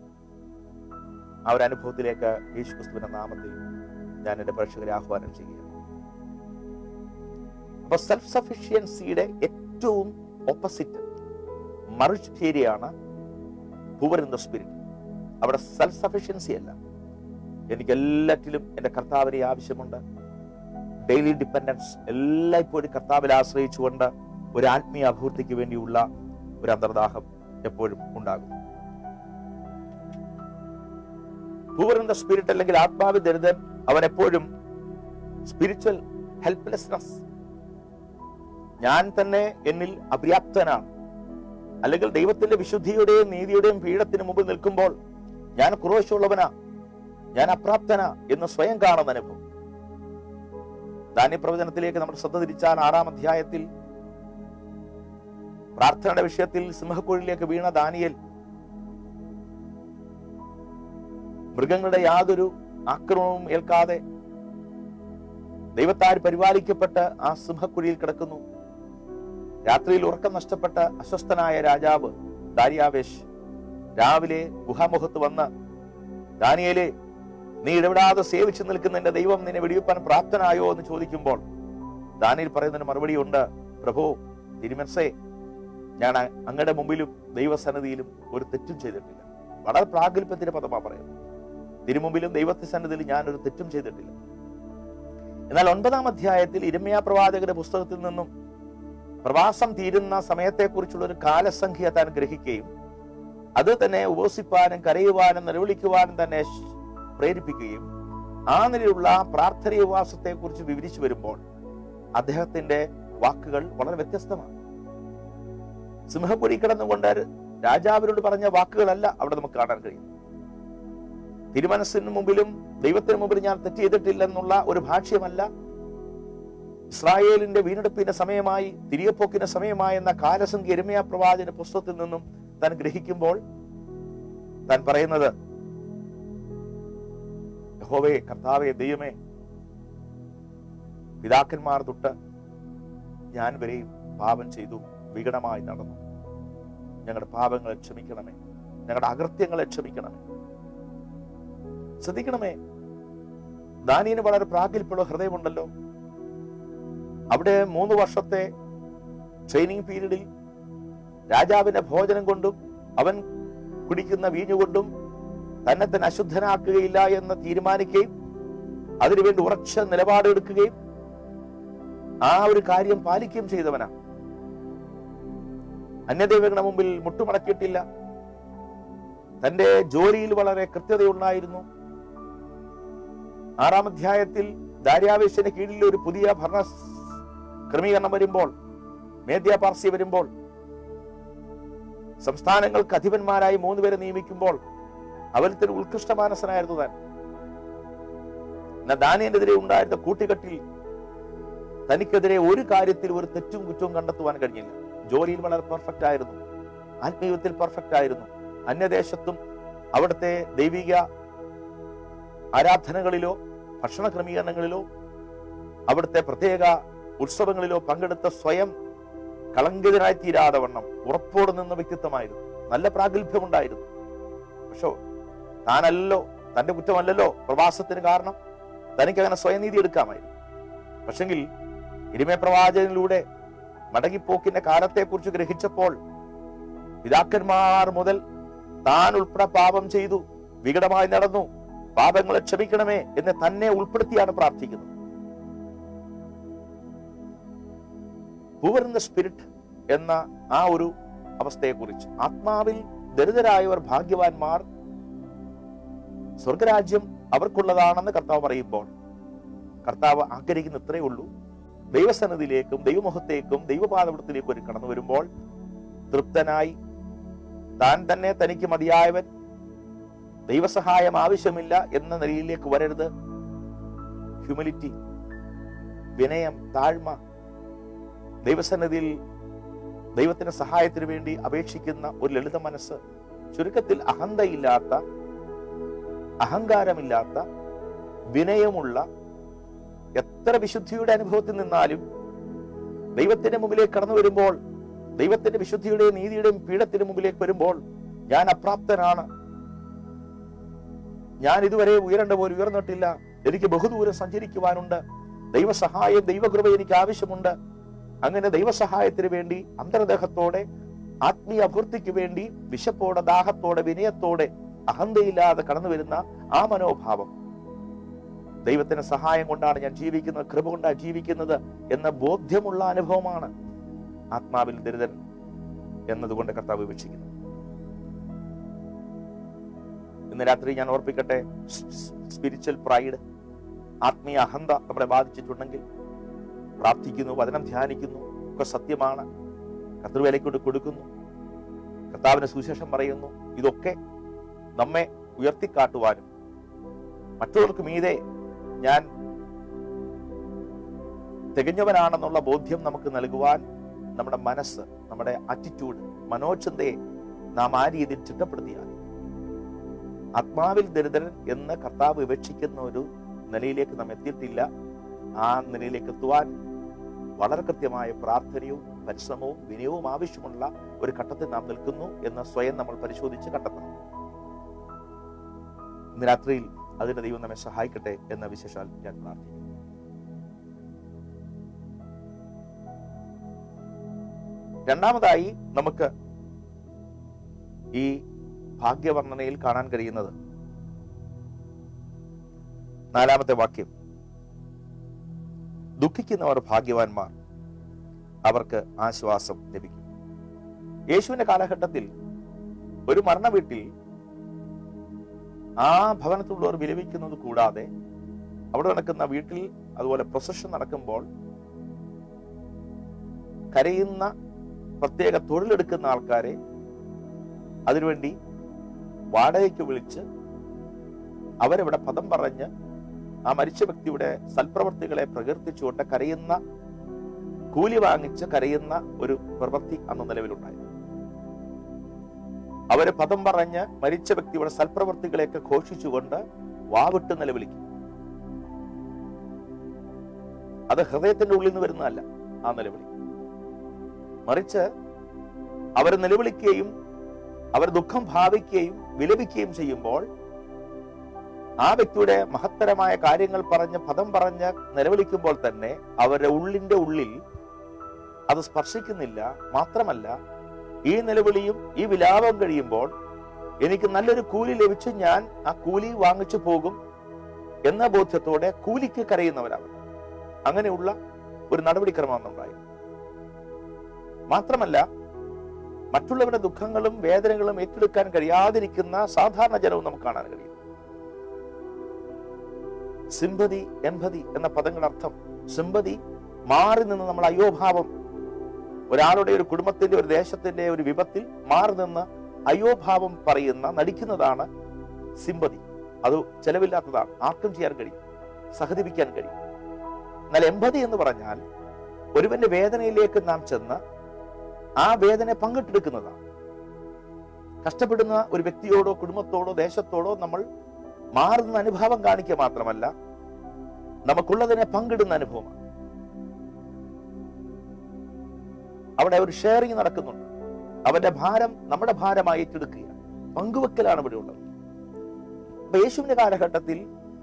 ആ ഒരു അനുഭവത്തിലേക്ക് യേശു ക്രിസ്തുവിന്റെ നാമത്തിൽ ഞാൻ എന്റെ പ്രേക്ഷകരെ ആഹ്വാനം ചെയ്യുകയാണ് അപ്പൊ സെൽഫ് സഫിഷ്യൻസിയുടെ ഏറ്റവും ഓപ്പോസിറ്റ് മറുചേരിയാണ് പൂവർ ഇൻ ദ സ്പിരിറ്റ് അവിടെ സെൽഫ് സഫിഷ്യൻസി അല്ല എനിക്ക് എല്ലാറ്റിലും എന്റെ കർത്താവിനെ ആവശ്യമുണ്ട് ഡെയിലി ഡിപ്പെൻഡൻസ് എല്ലായ്പ്പോഴും കർത്താവിൽ ആശ്രയിച്ചുകൊണ്ട് ഒരു ആത്മീയ അഭിവൃദ്ധിക്ക് വേണ്ടിയുള്ള ഒരു അന്തർദാഹം എപ്പോഴും ഉണ്ടാകും പൂവർ ഇൻ ദ സ്പിരിറ്റ് അല്ലെങ്കിൽ ആത്മാവ് ദരിദ്രൻ അവൻ എപ്പോഴും സ്പിരിച്വൽ ഹെൽപ്ലെസ്നെസ് ഞാൻ തന്നെ എന്നിൽ അപര്യാപ്തനാണ് അല്ലെങ്കിൽ ദൈവത്തിന്റെ വിശുദ്ധിയുടെയും നീതിയുടെയും പീഠത്തിന് മുമ്പിൽ നിൽക്കുമ്പോൾ ഞാൻ കുറവശമുള്ളവനാ ഞാൻ അപ്രാപ്തനാ എന്ന് സ്വയം കാണുന്ന അനുഭവം ധാന്യപ്രവചനത്തിലേക്ക് നമ്മൾ ശ്രദ്ധ തിരിച്ചാൽ ആറാം അധ്യായത്തിൽ പ്രാർത്ഥനയുടെ വിഷയത്തിൽ സിംഹക്കുഴിയിലേക്ക് വീണ ദാനിയൽ മൃഗങ്ങളുടെ യാതൊരു ആക്രമണവും ഏൽക്കാതെ ദൈവത്താൽ പരിപാലിക്കപ്പെട്ട് ആ സിംഹക്കുഴിയിൽ കിടക്കുന്നു രാത്രിയിൽ ഉറക്കം നഷ്ടപ്പെട്ട അസ്വസ്ഥനായ രാജാവ് ദാരിയാവേശ് രാവിലെ ഗുഹാമുഖത്ത് വന്ന് ദാനിയേലെ നീ ഇടപെടാതെ സേവിച്ചു നിൽക്കുന്ന എന്റെ ദൈവം നിന്നെ വെടിവെപ്പാൻ പ്രാപ്തനായോ എന്ന് ചോദിക്കുമ്പോൾ ദാനിയിൽ പറയുന്നതിന് മറുപടി ഉണ്ട് പ്രഭു തിരുമനസേ ഞാൻ അ- അങ്ങയുടെ മുമ്പിലും ദൈവസന്നിധിയിലും ഒരു തെറ്റും ചെയ്തിട്ടില്ല വളരെ പ്രാഗൽഭ്യത്തിന്റെ പദമാ പറയുന്നത് തിരുമുമ്പിലും ദൈവത്തെ സന്നിധിയിലും ഞാൻ ഒരു തെറ്റും ചെയ്തിട്ടില്ല എന്നാൽ ഒൻപതാം അധ്യായത്തിൽ ഇരമ്യ പ്രവാചകന്റെ പുസ്തകത്തിൽ നിന്നും പ്രവാസം തീരുന്ന സമയത്തെക്കുറിച്ചുള്ള ഒരു കാലസംഖ്യ താൻ ഗ്രഹിക്കുകയും അത് തന്നെ ഉപസിപ്പാനും കരയുവാനും നിലവിളിക്കുവാനും തന്നെ ശ്- പ്രേരിപ്പിക്കുകയും ആ നിലയിലുള്ള പ്രാർത്ഥന ഉപവാസത്തെ കുറിച്ച് വിവരിച്ചു വരുമ്പോൾ അദ്ദേഹത്തിന്റെ വാക്കുകൾ വളരെ വ്യത്യസ്തമാണ് സിംഹക്കുഴി കിടന്നുകൊണ്ട് രാജാവിനോട് പറഞ്ഞ വാക്കുകളല്ല അവിടെ നമുക്ക് കാണാൻ കഴിയും തിരുമനസ്സിന് മുമ്പിലും ദൈവത്തിന് മുമ്പിൽ ഞാൻ തെറ്റ് ചെയ്തിട്ടില്ലെന്നുള്ള ഒരു ഭാഷ്യമല്ല ഇസ്രായേലിന്റെ വീണ്ടെടുപ്പിന്റെ സമയമായി തിരികെപ്പോക്കിന്റെ സമയമായി എന്ന കാലസംഖ്യ എരുമയ പ്രവാചന പുസ്തകത്തിൽ നിന്നും താൻ ഗ്രഹിക്കുമ്പോൾ താൻ പറയുന്നത് യഹോവേ കർത്താവേ ദൈവമേ പിതാക്കന്മാർ തൊട്ട് ഞാൻ വരെയും പാപം ചെയ്തു വികടമായി നടന്നു ഞങ്ങളുടെ പാപങ്ങളെ ക്ഷമിക്കണമേ ഞങ്ങളുടെ അകൃത്യങ്ങളെ ക്ഷമിക്കണമേ ശ്രദ്ധിക്കണമേ ദാനിയന് വളരെ പ്രാഗൽഭ്യമുള്ള ഹൃദയമുണ്ടല്ലോ അവിടെ മൂന്ന് വർഷത്തെ ട്രെയിനിങ് പീരീഡിൽ രാജാവിന്റെ ഭോജനം കൊണ്ടും അവൻ കുടിക്കുന്ന വീഞ്ഞുകൊണ്ടും തന്നെ തന്നെ അശുദ്ധനാക്കുകയില്ല എന്ന് തീരുമാനിക്കുകയും അതിനുവേണ്ടി ഉറച്ച നിലപാടെടുക്കുകയും ആ ഒരു കാര്യം പാലിക്കുകയും ചെയ്തവനാ അന്യദൈവങ്ങളുടെ മുമ്പിൽ മുട്ടുമടക്കിയിട്ടില്ല തന്റെ ജോലിയിൽ വളരെ കൃത്യതയുണ്ടായിരുന്നു ആറാം അധ്യായത്തിൽ ദാര്യാവേശന് കീഴിൽ ഒരു പുതിയ ഭരണ ക്രമീകരണം വരുമ്പോൾ മേദ്യ പാർസി വരുമ്പോൾ സംസ്ഥാനങ്ങൾക്ക് അധിപന്മാരായി മൂന്നുപേരെ നിയമിക്കുമ്പോൾ അവരിൽ ഉത്കൃഷ്ട മാനസനായിരുന്നു താൻ എന്നാൽ ദാനിയനെതിരെ ഉണ്ടായിരുന്ന കൂട്ടുകെട്ടിൽ തനിക്കെതിരെ ഒരു കാര്യത്തിൽ ഒരു തെറ്റും കുറ്റവും കണ്ടെത്തുവാൻ കഴിഞ്ഞില്ല ജോലിയിൽ വളരെ പെർഫെക്റ്റ് ആയിരുന്നു ആത്മീയത്തിൽ പെർഫെക്റ്റ് ആയിരുന്നു അന്യദേശത്തും അവിടുത്തെ ദൈവിക ആരാധനകളിലോ ഭക്ഷണ ക്രമീകരണങ്ങളിലോ അവിടുത്തെ പ്രത്യേക ഉത്സവങ്ങളിലോ പങ്കെടുത്ത സ്വയം കളങ്കിതനായി തീരാതെ വണ്ണം ഉറപ്പോടെ നിന്ന വ്യക്തിത്വമായിരുന്നു നല്ല പ്രാഗൽഭ്യമുണ്ടായിരുന്നു പക്ഷോ താനല്ലോ തന്റെ കുറ്റമല്ലല്ലോ പ്രവാസത്തിന് കാരണം തനിക്ക് അങ്ങനെ സ്വയനീതി എടുക്കാമായിരുന്നു പക്ഷെങ്കിൽ ഇരിമേ പ്രവാചകനിലൂടെ മടങ്ങിപ്പോക്കിന്റെ കാലത്തെക്കുറിച്ച് ഗ്രഹിച്ചപ്പോൾ പിതാക്കന്മാർ മുതൽ താൻ ഉൾപ്പെടെ പാപം ചെയ്തു വികടമായി നടന്നു പാപങ്ങളെ ക്ഷമിക്കണമേ എന്ന് തന്നെ ഉൾപ്പെടുത്തിയാണ് പ്രാർത്ഥിക്കുന്നത് പൂവർ ഇൻ ദ സ്പിരിറ്റ് എന്ന ആ ഒരു അവസ്ഥയെക്കുറിച്ച് ആത്മാവിൽ ദരിദ്രരായവർ ഭാഗ്യവാന്മാർ സ്വർഗരാജ്യം അവർക്കുള്ളതാണെന്ന് കർത്താവ് പറയുമ്പോൾ കർത്താവ് ആഗ്രഹിക്കുന്ന ഇത്രയേ ഉള്ളൂ ദൈവസന്നിധിയിലേക്കും ദൈവമുഖത്തേക്കും ദൈവപാദപടത്തിലേക്കും ഒരു കടന്നു വരുമ്പോൾ തൃപ്തനായി താൻ തന്നെ തനിക്ക് മതിയായവൻ ദൈവസഹായം ആവശ്യമില്ല എന്ന നിലയിലേക്ക് വരരുത് ഹ്യൂമിലിറ്റി വിനയം താഴ്മ ദൈവസന്നിധിയിൽ ദൈവത്തിന്റെ സഹായത്തിന് വേണ്ടി അപേക്ഷിക്കുന്ന ഒരു ലളിത മനസ്സ് ചുരുക്കത്തിൽ അഹന്തയില്ലാത്ത അഹങ്കാരമില്ലാത്ത വിനയമുള്ള എത്ര വിശുദ്ധിയുടെ അനുഭവത്തിൽ നിന്നാലും ദൈവത്തിന്റെ മുമ്പിലേക്ക് കടന്നു വരുമ്പോൾ ദൈവത്തിന്റെ വിശുദ്ധിയുടെയും നീതിയുടെയും പീഠത്തിന് മുമ്പിലേക്ക് വരുമ്പോൾ ഞാൻ അപ്രാപ്തനാണ് ഞാൻ ഇതുവരെ ഉയരേണ്ട പോലെ ഉയർന്നിട്ടില്ല എനിക്ക് ബഹുദൂരം സഞ്ചരിക്കുവാനുണ്ട് ദൈവസഹായം ദൈവകൃപ എനിക്ക് ആവശ്യമുണ്ട് അങ്ങനെ ദൈവസഹായത്തിന് വേണ്ടി അന്തർദേഹത്തോടെ ആത്മീയ അഭിവൃദ്ധിക്ക് വേണ്ടി വിശപ്പോടെ ദാഹത്തോടെ വിനയത്തോടെ അഹന്തയില്ലാതെ കടന്നു വരുന്ന ആ മനോഭാവം ദൈവത്തിന്റെ സഹായം കൊണ്ടാണ് ഞാൻ ജീവിക്കുന്നത് കൃപ കൊണ്ടാണ് ജീവിക്കുന്നത് എന്ന ബോധ്യമുള്ള അനുഭവമാണ് ആത്മാവിൽ ദരിദ്രൻ എന്നതുകൊണ്ട് കർത്താവ് വിവക്ഷിക്കുന്നു ഇന്ന് രാത്രി ഞാൻ ഓർപ്പിക്കട്ടെ സ്പിരിച്വൽ പ്രൈഡ് ആത്മീയ അഹന്ത നമ്മളെ ബാധിച്ചിട്ടുണ്ടെങ്കിൽ പ്രാർത്ഥിക്കുന്നു വചനം ധ്യാനിക്കുന്നു ഒക്കെ സത്യമാണ് കർത്തൃവേലയ്ക്കൊണ്ട് കൊടുക്കുന്നു കർത്താവിന് സുവിശേഷം പറയുന്നു ഇതൊക്കെ നമ്മെ ഉയർത്തിക്കാട്ടുവാനും മറ്റുള്ളവർക്ക് മീതെ ഞാൻ തികഞ്ഞവനാണെന്നുള്ള ബോധ്യം നമുക്ക് നൽകുവാൻ നമ്മുടെ മനസ്സ് നമ്മുടെ ആറ്റിറ്റ്യൂഡ് മനോചിന്തയെ നാം ആ രീതിയിൽ ചിട്ടപ്പെടുത്തിയാൽ ആത്മാവിൽ ദരിദ്രൻ എന്ന് കർത്താവ് വിവക്ഷിക്കുന്ന ഒരു നിലയിലേക്ക് നാം എത്തിയിട്ടില്ല ആ നിലയിലേക്ക് എത്തുവാൻ വളരെ കൃത്യമായ പ്രാർത്ഥനയും പരിശ്രമവും വിനയവും ആവശ്യമുള്ള ഒരു ഘട്ടത്തിൽ നാം നിൽക്കുന്നു എന്ന് സ്വയം നമ്മൾ പരിശോധിച്ച് കണ്ടെത്തണം ഇന്ന് രാത്രിയിൽ അതിന് ദൈവം നമ്മെ സഹായിക്കട്ടെ എന്ന വിശേഷാൽ ഞാൻ പ്രാർത്ഥിക്കുന്നു രണ്ടാമതായി നമുക്ക് ഈ ഭാഗ്യവർണ്ണനയിൽ കാണാൻ കഴിയുന്നത് നാലാമത്തെ വാക്യം ദുഃഖിക്കുന്നവർ ഭാഗ്യവാന്മാർ അവർക്ക് ആശ്വാസം ലഭിക്കും യേശുവിന്റെ കാലഘട്ടത്തിൽ ഒരു മരണ വീട്ടിൽ ആ ഭവനത്തിലുള്ളവർ വിലപിക്കുന്നത് കൂടാതെ അവിടെ നടക്കുന്ന വീട്ടിൽ അതുപോലെ പ്രൊസഷൻ നടക്കുമ്പോൾ കരയുന്ന പ്രത്യേക തൊഴിലെടുക്കുന്ന ആൾക്കാരെ അതിനുവേണ്ടി വാടകയ്ക്ക് വിളിച്ച് അവരവിടെ പദം പറഞ്ഞ് ആ മരിച്ച വ്യക്തിയുടെ സൽപ്രവർത്തികളെ പ്രകീർത്തിച്ചുകൊണ്ട് കരയുന്ന കൂലി വാങ്ങിച്ച് കരയുന്ന ഒരു പ്രവൃത്തി അന്ന് നിലവിലുണ്ടായി അവര് പദം പറഞ്ഞ് മരിച്ച വ്യക്തിയുടെ സൽപ്രവർത്തികളെയൊക്കെ ഘോഷിച്ചുകൊണ്ട് വാവിട്ട് നിലവിളിക്കും അത് ഹൃദയത്തിന്റെ ഉള്ളിൽ നിന്ന് വരുന്നതല്ല ആ നിലവിളി മറിച്ച് അവർ നിലവിളിക്കുകയും അവർ ദുഃഖം ഭാവിക്കുകയും വിലപിക്കുകയും ചെയ്യുമ്പോൾ ആ വ്യക്തിയുടെ മഹത്തരമായ കാര്യങ്ങൾ പറഞ്ഞ് പദം പറഞ്ഞ് നിലവിളിക്കുമ്പോൾ തന്നെ അവരുടെ ഉള്ളിന്റെ ഉള്ളിൽ അത് സ്പർശിക്കുന്നില്ല മാത്രമല്ല ഈ നിലവിളിയും ഈ വിലാപം കഴിയുമ്പോൾ എനിക്ക് നല്ലൊരു കൂലി ലഭിച്ച് ഞാൻ ആ കൂലി വാങ്ങിച്ചു പോകും എന്ന ബോധ്യത്തോടെ കൂലിക്ക് കരയുന്നവരാണ് അങ്ങനെയുള്ള ഒരു നടപടിക്രമം ഉണ്ടായി മാത്രമല്ല മറ്റുള്ളവരുടെ ദുഃഖങ്ങളും വേദനകളും ഏറ്റെടുക്കാൻ കഴിയാതിരിക്കുന്ന സാധാരണ ജനവും നമുക്ക് കാണാൻ കഴിയും സിമ്പതി എമ്പതി എന്ന പദങ്ങളുടെ അർത്ഥം സിമ്പതി മാറി നിന്ന് നമ്മൾ അയോഭാവം ഒരാളുടെ ഒരു കുടുംബത്തിന്റെ ഒരു ദേശത്തിന്റെ ഒരു വിപത്തിൽ മാറി നിന്ന് അയോഭാവം പറയുന്ന നടിക്കുന്നതാണ് സിമ്പതി അത് ചെലവില്ലാത്തതാണ് ആർക്കും ചെയ്യാൻ കഴിയും സഹതിപ്പിക്കാൻ കഴിയും എന്നാൽ എമ്പതി എന്ന് പറഞ്ഞാൽ ഒരുവന്റെ വേദനയിലേക്ക് നാം ചെന്ന് ആ വേദന പങ്കിട്ടെടുക്കുന്നതാണ് കഷ്ടപ്പെടുന്ന ഒരു വ്യക്തിയോടോ കുടുംബത്തോടോ ദേശത്തോടോ നമ്മൾ മാറുന്ന അനുഭവം കാണിക്കുക മാത്രമല്ല നമുക്കുള്ളതിനെ പങ്കിടുന്ന അനുഭവമാണ് അവിടെ ഒരു ഷെയറിങ് നടക്കുന്നുണ്ട് അവന്റെ ഭാരം നമ്മുടെ ഭാരമായി ഏറ്റെടുക്കുക പങ്കുവെക്കലാണ് ഇവിടെ ഉള്ളത് അപ്പൊ യേശുവിന്റെ കാലഘട്ടത്തിൽ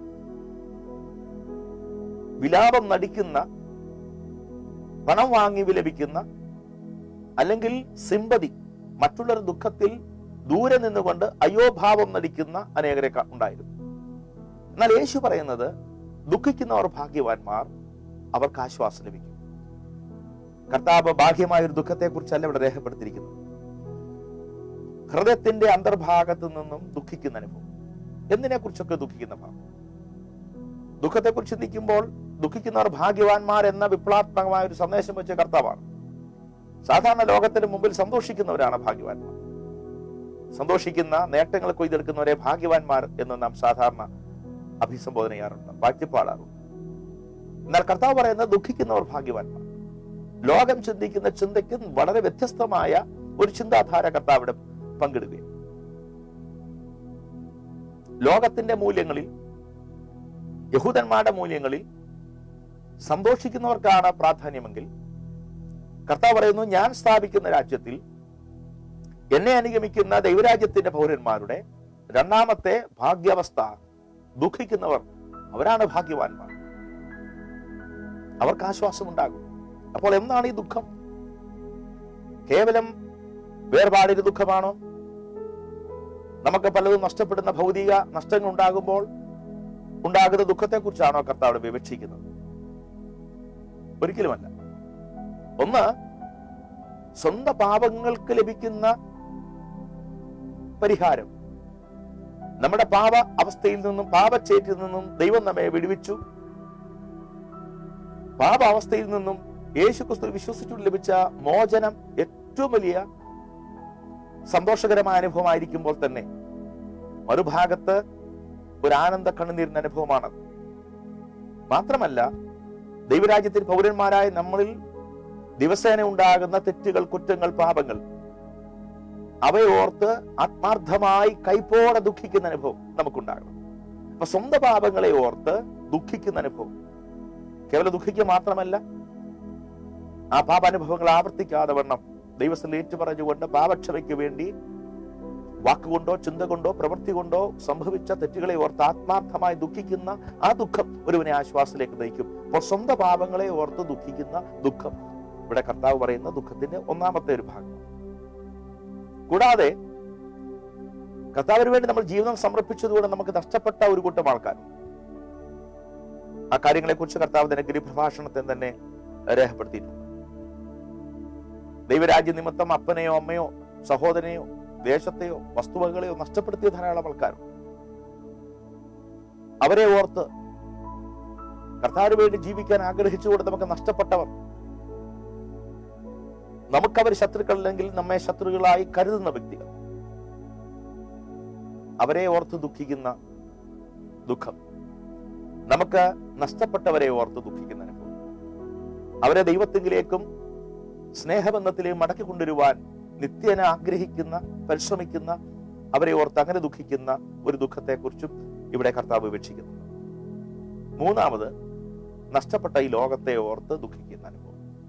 വിലാപം നടിക്കുന്ന പണം വാങ്ങി വിലപിക്കുന്ന അല്ലെങ്കിൽ സിമ്പതി മറ്റുള്ളവരുടെ ദുഃഖത്തിൽ ദൂരെ നിന്നുകൊണ്ട് അയോഭാവം നടിക്കുന്ന അനേകരെ ക- ഉണ്ടായിരുന്നു എന്നാൽ യേശു പറയുന്നത് ദുഃഖിക്കുന്നവർ ഭാഗ്യവാന്മാർ അവർക്ക് ആശ്വാസം ലഭിക്കും കർത്താവ് ബാഹ്യമായ ഒരു ദുഃഖത്തെക്കുറിച്ചല്ല ഇവിടെ രേഖപ്പെടുത്തിയിരിക്കുന്നത് ഹൃദയത്തിന്റെ അന്തർഭാഗത്ത് നിന്നും ദുഃഖിക്കുന്ന അനുഭവം എന്തിനെ കുറിച്ചൊക്കെ ദുഃഖിക്കുന്ന ഭാഗം ദുഃഖത്തെക്കുറിച്ച് ചിന്തിക്കുമ്പോൾ ദുഃഖിക്കുന്നവർ ഭാഗ്യവാന്മാർ എന്ന വിപ്ലവാത്മകമായ ഒരു സന്ദേശം വെച്ച കർത്താവാണ് സാധാരണ ലോകത്തിന് മുമ്പിൽ സന്തോഷിക്കുന്നവരാണ് ഭാഗ്യവാന്മാർ സന്തോഷിക്കുന്ന നേട്ടങ്ങൾ കൊയ്തെടുക്കുന്നവരെ ഭാഗ്യവാന്മാർ എന്ന് നാം സാധാരണ അഭിസംബോധന ചെയ്യാറുണ്ട് വാഴ്ത്തിപ്പാടാറുണ്ട് എന്നാൽ കർത്താവ് പറയുന്നത് ദുഃഖിക്കുന്നവർ ഭാഗ്യവാന്മാർ ലോകം ചിന്തിക്കുന്ന ചിന്തയ്ക്ക് വളരെ വ്യത്യസ്തമായ ഒരു ചിന്താധാര കർത്താവിടെ പങ്കിടുകയും ലോകത്തിന്റെ മൂല്യങ്ങളിൽ യഹൂദന്മാരുടെ മൂല്യങ്ങളിൽ സന്തോഷിക്കുന്നവർക്കാണ് പ്രാധാന്യമെങ്കിൽ കർത്താവ് പറയുന്നു ഞാൻ സ്ഥാപിക്കുന്ന രാജ്യത്തിൽ എന്നെ അനുഗമിക്കുന്ന ദൈവരാജ്യത്തിന്റെ പൗരന്മാരുടെ രണ്ടാമത്തെ ഭാഗ്യാവസ്ഥ ദുഃഖിക്കുന്നവർ അവരാണ് ഭാഗ്യവാന്മാർ അവർക്ക് ആശ്വാസമുണ്ടാകും അപ്പോൾ എന്താണ് ഈ ദുഃഖം കേവലം വേർപാടിന്റെ ദുഃഖമാണോ നമുക്ക് പലതും നഷ്ടപ്പെടുന്ന ഭൗതിക നഷ്ടങ്ങൾ ഉണ്ടാകുമ്പോൾ ഉണ്ടാകുന്ന ദുഃഖത്തെക്കുറിച്ചാണോ കർത്താവ് വിവക്ഷിക്കുന്നത് ഒരിക്കലുമല്ല ഒന്ന് സ്വന്തം പാപങ്ങൾക്ക് ലഭിക്കുന്ന പരിഹാരം നമ്മുടെ പാപ അവസ്ഥയിൽ നിന്നും പാപച്ചേറ്റിൽ നിന്നും ദൈവം നമ്മെ വിടുവിച്ചു പാപ അവസ്ഥയിൽ നിന്നും യേശു ക്രിസ്തു വിശ്വസിച്ചു ലഭിച്ച മോചനം ഏറ്റവും വലിയ സന്തോഷകരമായ അനുഭവമായിരിക്കുമ്പോൾ തന്നെ മറുഭാഗത്ത് ഒരു ആനന്ദ കണ്ണുനീരിന്റെ അനുഭവമാണ് മാത്രമല്ല ദൈവരാജ്യത്തിൽ പൗരന്മാരായ നമ്മളിൽ ദിവസേന ഉണ്ടാകുന്ന തെറ്റുകൾ കുറ്റങ്ങൾ പാപങ്ങൾ അവയെ ഓർത്ത് ആത്മാർത്ഥമായി കൈപ്പോടെ ദുഃഖിക്കുന്ന അനുഭവം നമുക്കുണ്ടാകണം അപ്പൊ സ്വന്തം പാപങ്ങളെ ഓർത്ത് ദുഃഖിക്കുന്ന അനുഭവം കേവലം ദുഃഖിക്കുക മാത്രമല്ല ആ പാപാനുഭവങ്ങൾ ആവർത്തിക്കാതെ വണ്ണം ദൈവത്തിൽ ഏറ്റുപറഞ്ഞുകൊണ്ട് പാപക്ഷമയ്ക്ക് വേണ്ടി വാക്കുകൊണ്ടോ ചിന്ത കൊണ്ടോ പ്രവൃത്തി കൊണ്ടോ സംഭവിച്ച തെറ്റുകളെ ഓർത്ത് ആത്മാർത്ഥമായി ദുഃഖിക്കുന്ന ആ ദുഃഖം ഒരുവനെ ആശ്വാസത്തിലേക്ക് നയിക്കും അപ്പോൾ സ്വന്തം പാപങ്ങളെ ഓർത്ത് ദുഃഖിക്കുന്ന ദുഃഖം ഇവിടെ കർത്താവ് പറയുന്ന ദുഃഖത്തിന്റെ ഒന്നാമത്തെ ഒരു ഭാഗം കൂടാതെ കർത്താവിന് വേണ്ടി നമ്മൾ ജീവിതം സമർപ്പിച്ചതുകൊണ്ട് നമുക്ക് നഷ്ടപ്പെട്ട ഒരു കൂട്ടം ആൾക്കാർ ആ കാര്യങ്ങളെ കുറിച്ച് കർത്താവ് തന്നെ ഗിരിപ്രഭാഷണത്തിൽ തന്നെ രേഖപ്പെടുത്തിയിട്ടുണ്ട് ദൈവരാജ്യ നിമിത്തം അപ്പനെയോ അമ്മയോ സഹോദരനെയോ ദേശത്തെയോ വസ്തുവകളെയോ നഷ്ടപ്പെടുത്തിയ ധാരാളം ആൾക്കാരുണ്ട് അവരെ ഓർത്ത് കർത്താവിന് വേണ്ടി ജീവിക്കാൻ ആഗ്രഹിച്ചുകൊണ്ട് നമുക്ക് നഷ്ടപ്പെട്ടവർ നമുക്കവർ ശത്രുക്കളില്ലെങ്കിൽ നമ്മെ ശത്രുക്കളായി കരുതുന്ന വ്യക്തികൾ അവരെ ഓർത്ത് ദുഃഖിക്കുന്ന ദുഃഖം നമുക്ക് നഷ്ടപ്പെട്ടവരെ ഓർത്ത് ദുഃഖിക്കുന്ന അനുഭവം അവരെ ദൈവത്തെങ്കിലേക്കും സ്നേഹബന്ധത്തിലേക്ക് മടക്കി കൊണ്ടുവരുവാൻ നിത്യേന ആഗ്രഹിക്കുന്ന പരിശ്രമിക്കുന്ന അവരെ ഓർത്ത് അങ്ങനെ ദുഃഖിക്കുന്ന ഒരു ദുഃഖത്തെക്കുറിച്ചും ഇവിടെ കർത്താവ് വിവക്ഷിക്കുന്നു മൂന്നാമത് നഷ്ടപ്പെട്ട ഈ ലോകത്തെ ഓർത്ത് ദുഃഖിക്കുന്ന അനുഭവം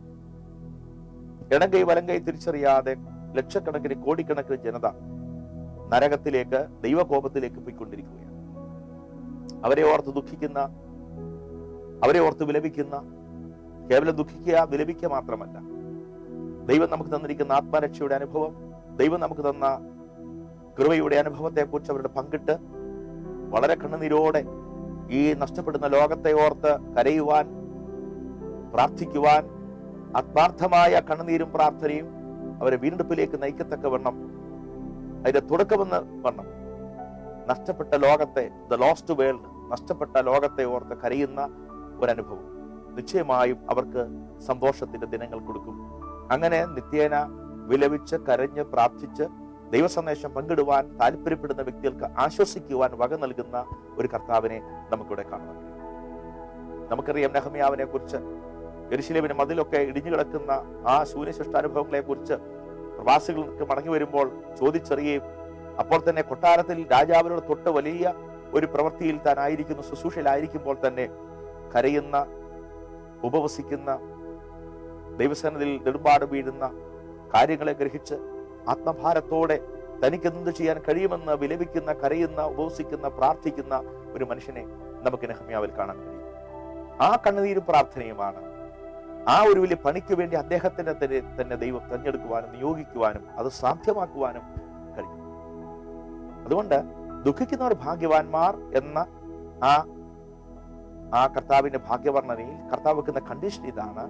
ഇടങ്കൈ വലങ്കൈ തിരിച്ചറിയാതെ ലക്ഷക്കണക്കിന് കോടിക്കണക്കിന് ജനത നരകത്തിലേക്ക് ദൈവകോപത്തിലേക്ക് പോയിക്കൊണ്ടിരിക്കുകയാണ് അവരെ ഓർത്ത് ദുഃഖിക്കുന്ന അവരെ ഓർത്ത് വിലപിക്കുന്ന കേവലം ദുഃഖിക്കുക വിലപിക്കുക മാത്രമല്ല ദൈവം നമുക്ക് തന്നിരിക്കുന്ന ആത്മരക്ഷയുടെ അനുഭവം ദൈവം നമുക്ക് തന്ന കൃപയുടെ അനുഭവത്തെ കുറിച്ച് അവരുടെ പങ്കിട്ട് വളരെ കണ്ണുനീരോടെ ഈ നഷ്ടപ്പെടുന്ന ലോകത്തെ ഓർത്ത് കരയുവാൻ പ്രാർത്ഥിക്കുവാൻ ആത്മാർത്ഥമായ കണ്ണുനീരും പ്രാർത്ഥനയും അവരെ വീണ്ടെടുപ്പിലേക്ക് നയിക്കത്തക്കവണ്ണം അതിന്റെ തുടക്കമെന്ന് വണ്ണം നഷ്ടപ്പെട്ട ലോകത്തെ ദ ലോസ്റ്റ് വേൾഡ് നഷ്ടപ്പെട്ട ലോകത്തെ ഓർത്ത് കരയുന്ന ഒരനുഭവം നിശ്ചയമായും അവർക്ക് സന്തോഷത്തിന്റെ ദിനങ്ങൾ കൊടുക്കും അങ്ങനെ നിത്യേന വിലപിച്ച് കരഞ്ഞ് പ്രാർത്ഥിച്ച് ദൈവസന്ദേശം പങ്കിടുവാൻ താല്പര്യപ്പെടുന്ന വ്യക്തികൾക്ക് ആശ്വസിക്കുവാൻ വക നൽകുന്ന ഒരു കർത്താവിനെ നമുക്കിവിടെ കാണാൻ കഴിയും നമുക്കറിയാം നെഹമ്യാവിനെ കുറിച്ച് എരിശിലേവിന് മതിലൊക്കെ ഇടിഞ്ഞു കിടക്കുന്ന ആ ശൂന്യശിഷ്ടാനുഭവങ്ങളെ കുറിച്ച് പ്രവാസികൾക്ക് മടങ്ങി വരുമ്പോൾ ചോദിച്ചറിയുകയും അപ്പോൾ തന്നെ കൊട്ടാരത്തിൽ രാജാവിനോട് തൊട്ട് വലിയ ഒരു പ്രവൃത്തിയിൽ താൻ ആയിരിക്കുന്നു ശുശ്രൂഷയിലായിരിക്കുമ്പോൾ തന്നെ കരയുന്ന ഉപവസിക്കുന്ന ദൈവസനത്തിൽ നെടുമ്പാട് വീഴുന്ന കാര്യങ്ങളെ ഗ്രഹിച്ച് ആത്മഭാരത്തോടെ തനിക്ക് എന്ത് ചെയ്യാൻ കഴിയുമെന്ന് വിലപിക്കുന്ന കരയുന്ന ഉപവസിക്കുന്ന പ്രാർത്ഥിക്കുന്ന ഒരു മനുഷ്യനെ നമുക്ക് നെഹമ്യാവിൽ കാണാൻ കഴിയും ആ കണ്ണുനീരും പ്രാർത്ഥനയുമാണ് ആ ഒരു വലിയ പണിക്ക് വേണ്ടി അദ്ദേഹത്തിന്റെ തന്നെ തന്നെ ദൈവം തെരഞ്ഞെടുക്കുവാനും നിയോഗിക്കുവാനും അത് സാധ്യമാക്കുവാനും കഴിയും അതുകൊണ്ട് ദുഃഖിക്കുന്നവർ ഭാഗ്യവാന്മാർ എന്ന ആ ആ കർത്താവിന്റെ ഭാഗ്യവർണ്ണനയിൽ കർത്താവ് വെക്കുന്ന കണ്ടീഷൻ ഇതാണ്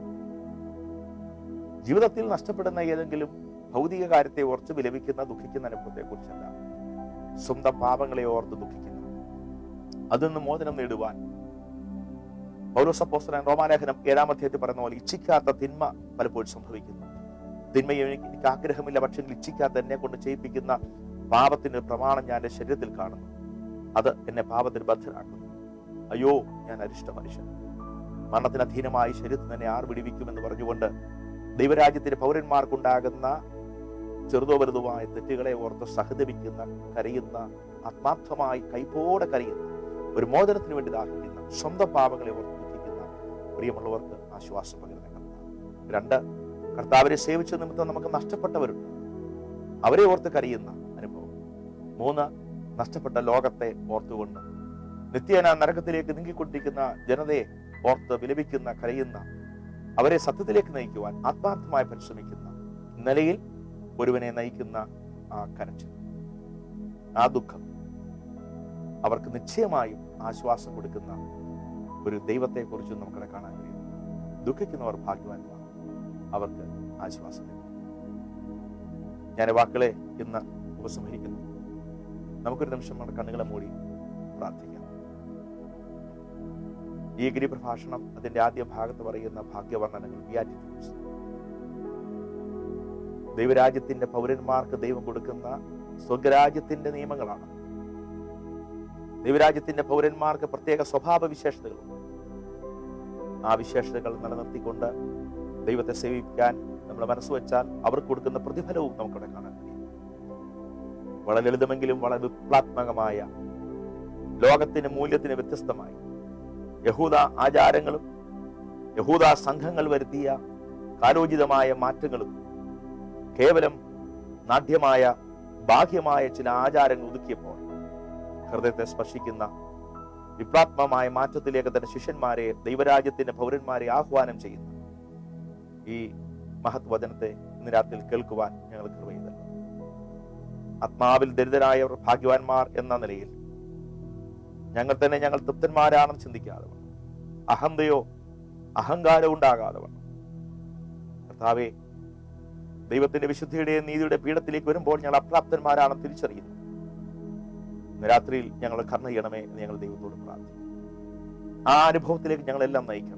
ജീവിതത്തിൽ നഷ്ടപ്പെടുന്ന ഏതെങ്കിലും ഭൗതിക കാര്യത്തെ ഓർത്ത് വിലപിക്കുന്ന ദുഃഖിക്കുന്ന അനുഭവത്തെ കുറിച്ചല്ല സ്വന്തം പാപങ്ങളെ ഓർത്ത് ദുഃഖിക്കുന്ന അതിൽ നിന്ന് മോചനം നേടുവാൻ പൗലോസപ്പോസ്തലൻ റോമാലേഖനം ഏഴാം അധ്യായത്തിൽ പറയുന്ന പോലെ ഇച്ഛിക്കാത്ത തിന്മ പലപ്പോഴും സംഭവിക്കുന്നു തിന്മയെ എനിക്ക് എനിക്ക് ആഗ്രഹമില്ല പക്ഷെ ഇച്ഛിക്കാത്ത എന്നെ കൊണ്ട് ചെയ്യിപ്പിക്കുന്ന പാപത്തിന്റെ പ്രമാണം ഞാൻ എന്റെ ശരീരത്തിൽ കാണുന്നു അത് എന്നെ പാപത്തിന് ബദ്ധനാക്കുന്നു അയ്യോ ഞാൻ അരിഷ്ട മനുഷ്യൻ മരണത്തിന് അധീനമായി ശരീരത്തിൽ തന്നെ ആർ വിടിവിക്കുമെന്ന് പറഞ്ഞുകൊണ്ട് ദൈവരാജ്യത്തിന്റെ പൗരന്മാർക്കുണ്ടാകുന്ന ചെറുതോ വലുതുമായ തെറ്റുകളെ ഓർത്ത് സഹതപിക്കുന്ന കരയുന്ന ആത്മാർത്ഥമായി കൈപ്പോടെ കരയുന്ന ഒരു മോചനത്തിന് വേണ്ടി ദാഹിക്കുന്ന സ്വന്തം പാപങ്ങളെ ഓർത്ത് ദുഃഖിക്കുന്ന പ്രിയമുള്ളവർക്ക് ആശ്വാസം പകരുന്ന കർത്താവ് രണ്ട് കർത്താവിനെ സേവിച്ച നിമിത്തം നമുക്ക് നഷ്ടപ്പെട്ടവരുണ്ട് അവരെ ഓർത്ത് കരയുന്ന അനുഭവം മൂന്ന് നഷ്ടപ്പെട്ട ലോകത്തെ ഓർത്തുകൊണ്ട് നിത്യേന നരകത്തിലേക്ക് നീങ്ങിക്കൊണ്ടിരിക്കുന്ന ജനതയെ ഓർത്ത് വിലപിക്കുന്ന കരയുന്ന അവരെ സത്യത്തിലേക്ക് നയിക്കുവാൻ ആത്മാർത്ഥമായി പരിശ്രമിക്കുന്ന നിലയിൽ ഒരുവനെ നയിക്കുന്ന ആ കരച്ചിൽ ആ ദുഃഖം അവർക്ക് നിശ്ചയമായും ആശ്വാസം കൊടുക്കുന്ന ഒരു ദൈവത്തെ കുറിച്ച് നമുക്കവിടെ കാണാൻ കഴിയും ദുഃഖിക്കുന്നവർ ഭാഗ്യവാന്മാർ അവർക്ക് ആശ്വാസം ലഭിക്കും ഞാൻ ഈ വാക്കുകളെ ഇന്ന് ഉപസംഹരിക്കുന്നു നമുക്കൊരു നിമിഷം നമ്മുടെ കണ്ണുകളെ മൂടി പ്രാർത്ഥിക്കാം ഈ ഗിരിപ്രഭാഷണം അതിന്റെ ആദ്യ ഭാഗത്ത് പറയുന്ന ഭാഗ്യവർണ്ണനകൾ ബിയാറ്റിറ്റ്യൂഡ്സ് ദൈവരാജ്യത്തിന്റെ പൗരന്മാർക്ക് ദൈവം കൊടുക്കുന്ന സ്വർഗരാജ്യത്തിന്റെ നിയമങ്ങളാണ് ദൈവരാജ്യത്തിന്റെ പൗരന്മാർക്ക് പ്രത്യേക സ്വഭാവ വിശേഷതകളുണ്ട് ആ വിശേഷതകൾ നിലനിർത്തിക്കൊണ്ട് ദൈവത്തെ സേവിക്കാൻ നമ്മൾ മനസ്സ് വെച്ചാൽ അവർക്ക് കൊടുക്കുന്ന പ്രതിഫലവും നമുക്കവിടെ കാണാൻ കഴിയും വളരെ ലളിതമെങ്കിലും വളരെ വിപ്ലാത്മകമായ ലോകത്തിന്റെ മൂല്യത്തിന് വ്യത്യസ്തമായി യഹൂദ ആചാരങ്ങളും യഹൂദ സംഘങ്ങൾ വരുത്തിയ കാലോചിതമായ മാറ്റങ്ങളും കേവലം നാട്യമായ ബാഹ്യമായ ചില ആചാരങ്ങൾ ഒതുക്കിയപ്പോൾ ഹൃദയത്തെ സ്പർശിക്കുന്ന വിപ്ലാത്മമായ മാറ്റത്തിലേക്ക് തന്നെ ശിഷ്യന്മാരെ ദൈവരാജ്യത്തിന്റെ പൗരന്മാരെ ആഹ്വാനം ചെയ്യുന്ന ഈ മഹത് വചനത്തെ ഇന്ന് രാത്രി കേൾക്കുവാൻ ഞങ്ങൾ കൃപ ചെയ്തല്ലോ ആത്മാവിൽ ദരിദ്രരായവർ ഭാഗ്യവാന്മാർ എന്ന നിലയിൽ ഞങ്ങൾ തന്നെ ഞങ്ങൾ തൃപ്തന്മാരാണെന്ന് ചിന്തിക്കാതെ വണ്ണം അഹന്തയോ അഹങ്കാരം ഉണ്ടാകാതെ വണ്ണം കർത്താവെ ദൈവത്തിന്റെ വിശുദ്ധിയുടെയും നീതിയുടെ പീഠത്തിലേക്ക് വരുമ്പോൾ ഞങ്ങൾ അപ്രാപ്തന്മാരാണെന്ന് തിരിച്ചറിയുന്നു ഇന്ന് രാത്രിയിൽ ഞങ്ങൾ കർണ ചെയ്യണമേ എന്ന് ഞങ്ങൾ ദൈവത്തോട് പ്രാർത്ഥിക്കും ആ അനുഭവത്തിലേക്ക് ഞങ്ങളെല്ലാം നയിക്കണമേ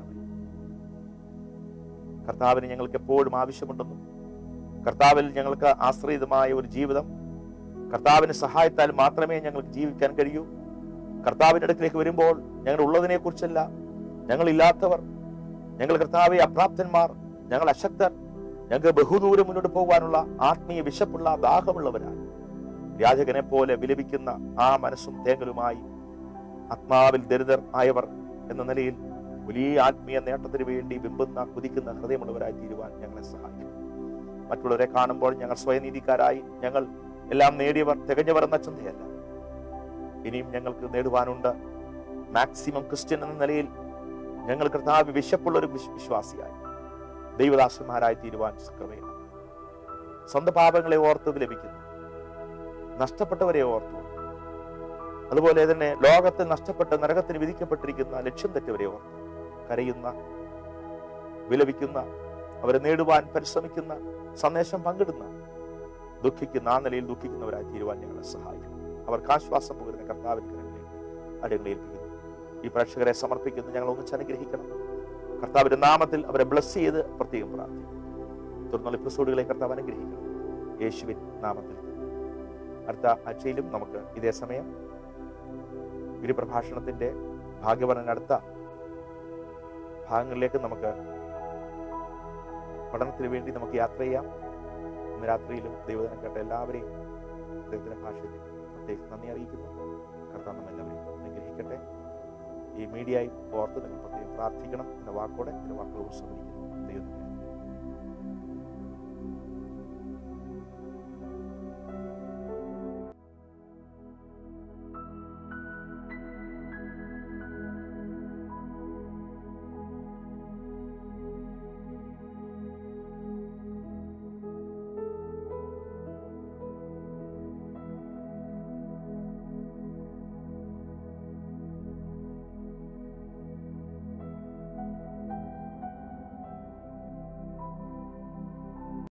കർത്താവിന് ഞങ്ങൾക്ക് എപ്പോഴും ആവശ്യമുണ്ടെന്നും കർത്താവിൽ ഞങ്ങൾക്ക് ആശ്രയിതമായ ഒരു ജീവിതം കർത്താവിന്റെ സഹായത്താൽ മാത്രമേ ഞങ്ങൾക്ക് ജീവിക്കാൻ കഴിയൂ കർത്താവിന്റെ അടുക്കിലേക്ക് വരുമ്പോൾ ഞങ്ങൾ ഉള്ളതിനെ കുറിച്ചല്ല ഞങ്ങൾ ഇല്ലാത്തവർ ഞങ്ങൾ കർത്താവെ അപ്രാപ്തന്മാർ ഞങ്ങൾ അശക്തർ ഞങ്ങൾക്ക് ബഹുദൂരം മുന്നോട്ട് പോകാനുള്ള ആത്മീയ വിശപ്പുള്ള ദാഹമുള്ളവരാണ് വ്യാജകനെ പോലെ വിലപിക്കുന്ന ആ മനസ്സും തേങ്ങലുമായി ആത്മാവിൽ ദരിദ്രർ ആയവർ എന്ന നിലയിൽ വലിയ ആത്മീയ നേട്ടത്തിന് വേണ്ടി ബിംബുന്ന കുതിക്കുന്ന ഹൃദയമുള്ളവരായി തീരുവാൻ ഞങ്ങളെ സഹായിക്കും മറ്റുള്ളവരെ കാണുമ്പോൾ ഞങ്ങൾ സ്വയനീതിക്കാരായി ഞങ്ങൾ എല്ലാം നേടിയവർ തികഞ്ഞവർ എന്ന ചിന്തയല്ല ഇനിയും ഞങ്ങൾക്ക് നേടുവാനുണ്ട് മാക്സിമം ക്രിസ്ത്യൻ എന്ന നിലയിൽ ഞങ്ങൾ കർത്താവ് വിശപ്പുള്ള ഒരു വിശ്വാസിയായി ദൈവദാസന്മാരായി തീരുവാൻ കൃപയാണ് സ്വന്തം പാപങ്ങളെ ഓർത്ത് വിലപിക്കുന്നു നഷ്ടപ്പെട്ടവരെ ഓർത്തു അതുപോലെ തന്നെ ലോകത്തിൽ നഷ്ടപ്പെട്ട് നരകത്തിന് വിധിക്കപ്പെട്ടിരിക്കുന്ന ലക്ഷ്യം തെറ്റവരെ ഓർത്ത് കരയുന്ന വിലപിക്കുന്ന അവരെ നേടുവാൻ പരിശ്രമിക്കുന്ന സന്ദേശം പങ്കിടുന്ന ദുഃഖിക്കുന്ന ആ നിലയിൽ ദുഃഖിക്കുന്നവരായി തീരുവാൻ ഞങ്ങളെ സഹായിക്കണം അവർക്ക് ആശ്വാസം പകരുന്ന കർത്താവിന്റെ കരങ്ങളിലേക്ക് അടികളെ ഏൽപ്പിക്കുന്നു ഈ പ്രേക്ഷകരെ സമർപ്പിക്കുന്നു ഞങ്ങൾ ഒന്നിച്ച് അനുഗ്രഹിക്കണം കർത്താവിന്റെ നാമത്തിൽ അവരെ ബ്ലസ് ചെയ്ത് പ്രത്യേകം പ്രാർത്ഥിക്കും തുടർന്നുള്ള എപ്പിസോഡുകളെ കർത്താവ് അനുഗ്രഹിക്കണം യേശുവിൻ നാമത്തിൽ അടുത്ത ആഴ്ചയിലും നമുക്ക് ഇതേ സമയം ഗിരിപ്രഭാഷണത്തിന്റെ ഭാഗ്യവർണ്ണൻ അടുത്ത ഭാഗങ്ങളിലേക്ക് നമുക്ക് പഠനത്തിന് വേണ്ടി നമുക്ക് യാത്ര ചെയ്യാം ഇന്ന് രാത്രിയിലും ദൈവദിനം കേട്ട എല്ലാവരെയും ദൈവത്തിന്റെ ഭാഷയിൽ പ്രത്യേകിച്ച് നന്ദി അറിയിക്കുന്നു കർത്താവ് നമ്മെല്ലാവരെയും അനുഗ്രഹിക്കട്ടെ ഈ മീഡിയയിൽ ഓർത്ത് നിങ്ങൾ പ്രത്യേകം പ്രാർത്ഥിക്കണം എന്ന വാക്കോടെ എന്റെ വാക്കുകൾ ഉപസംഹരിക്കുന്നു ദൈവം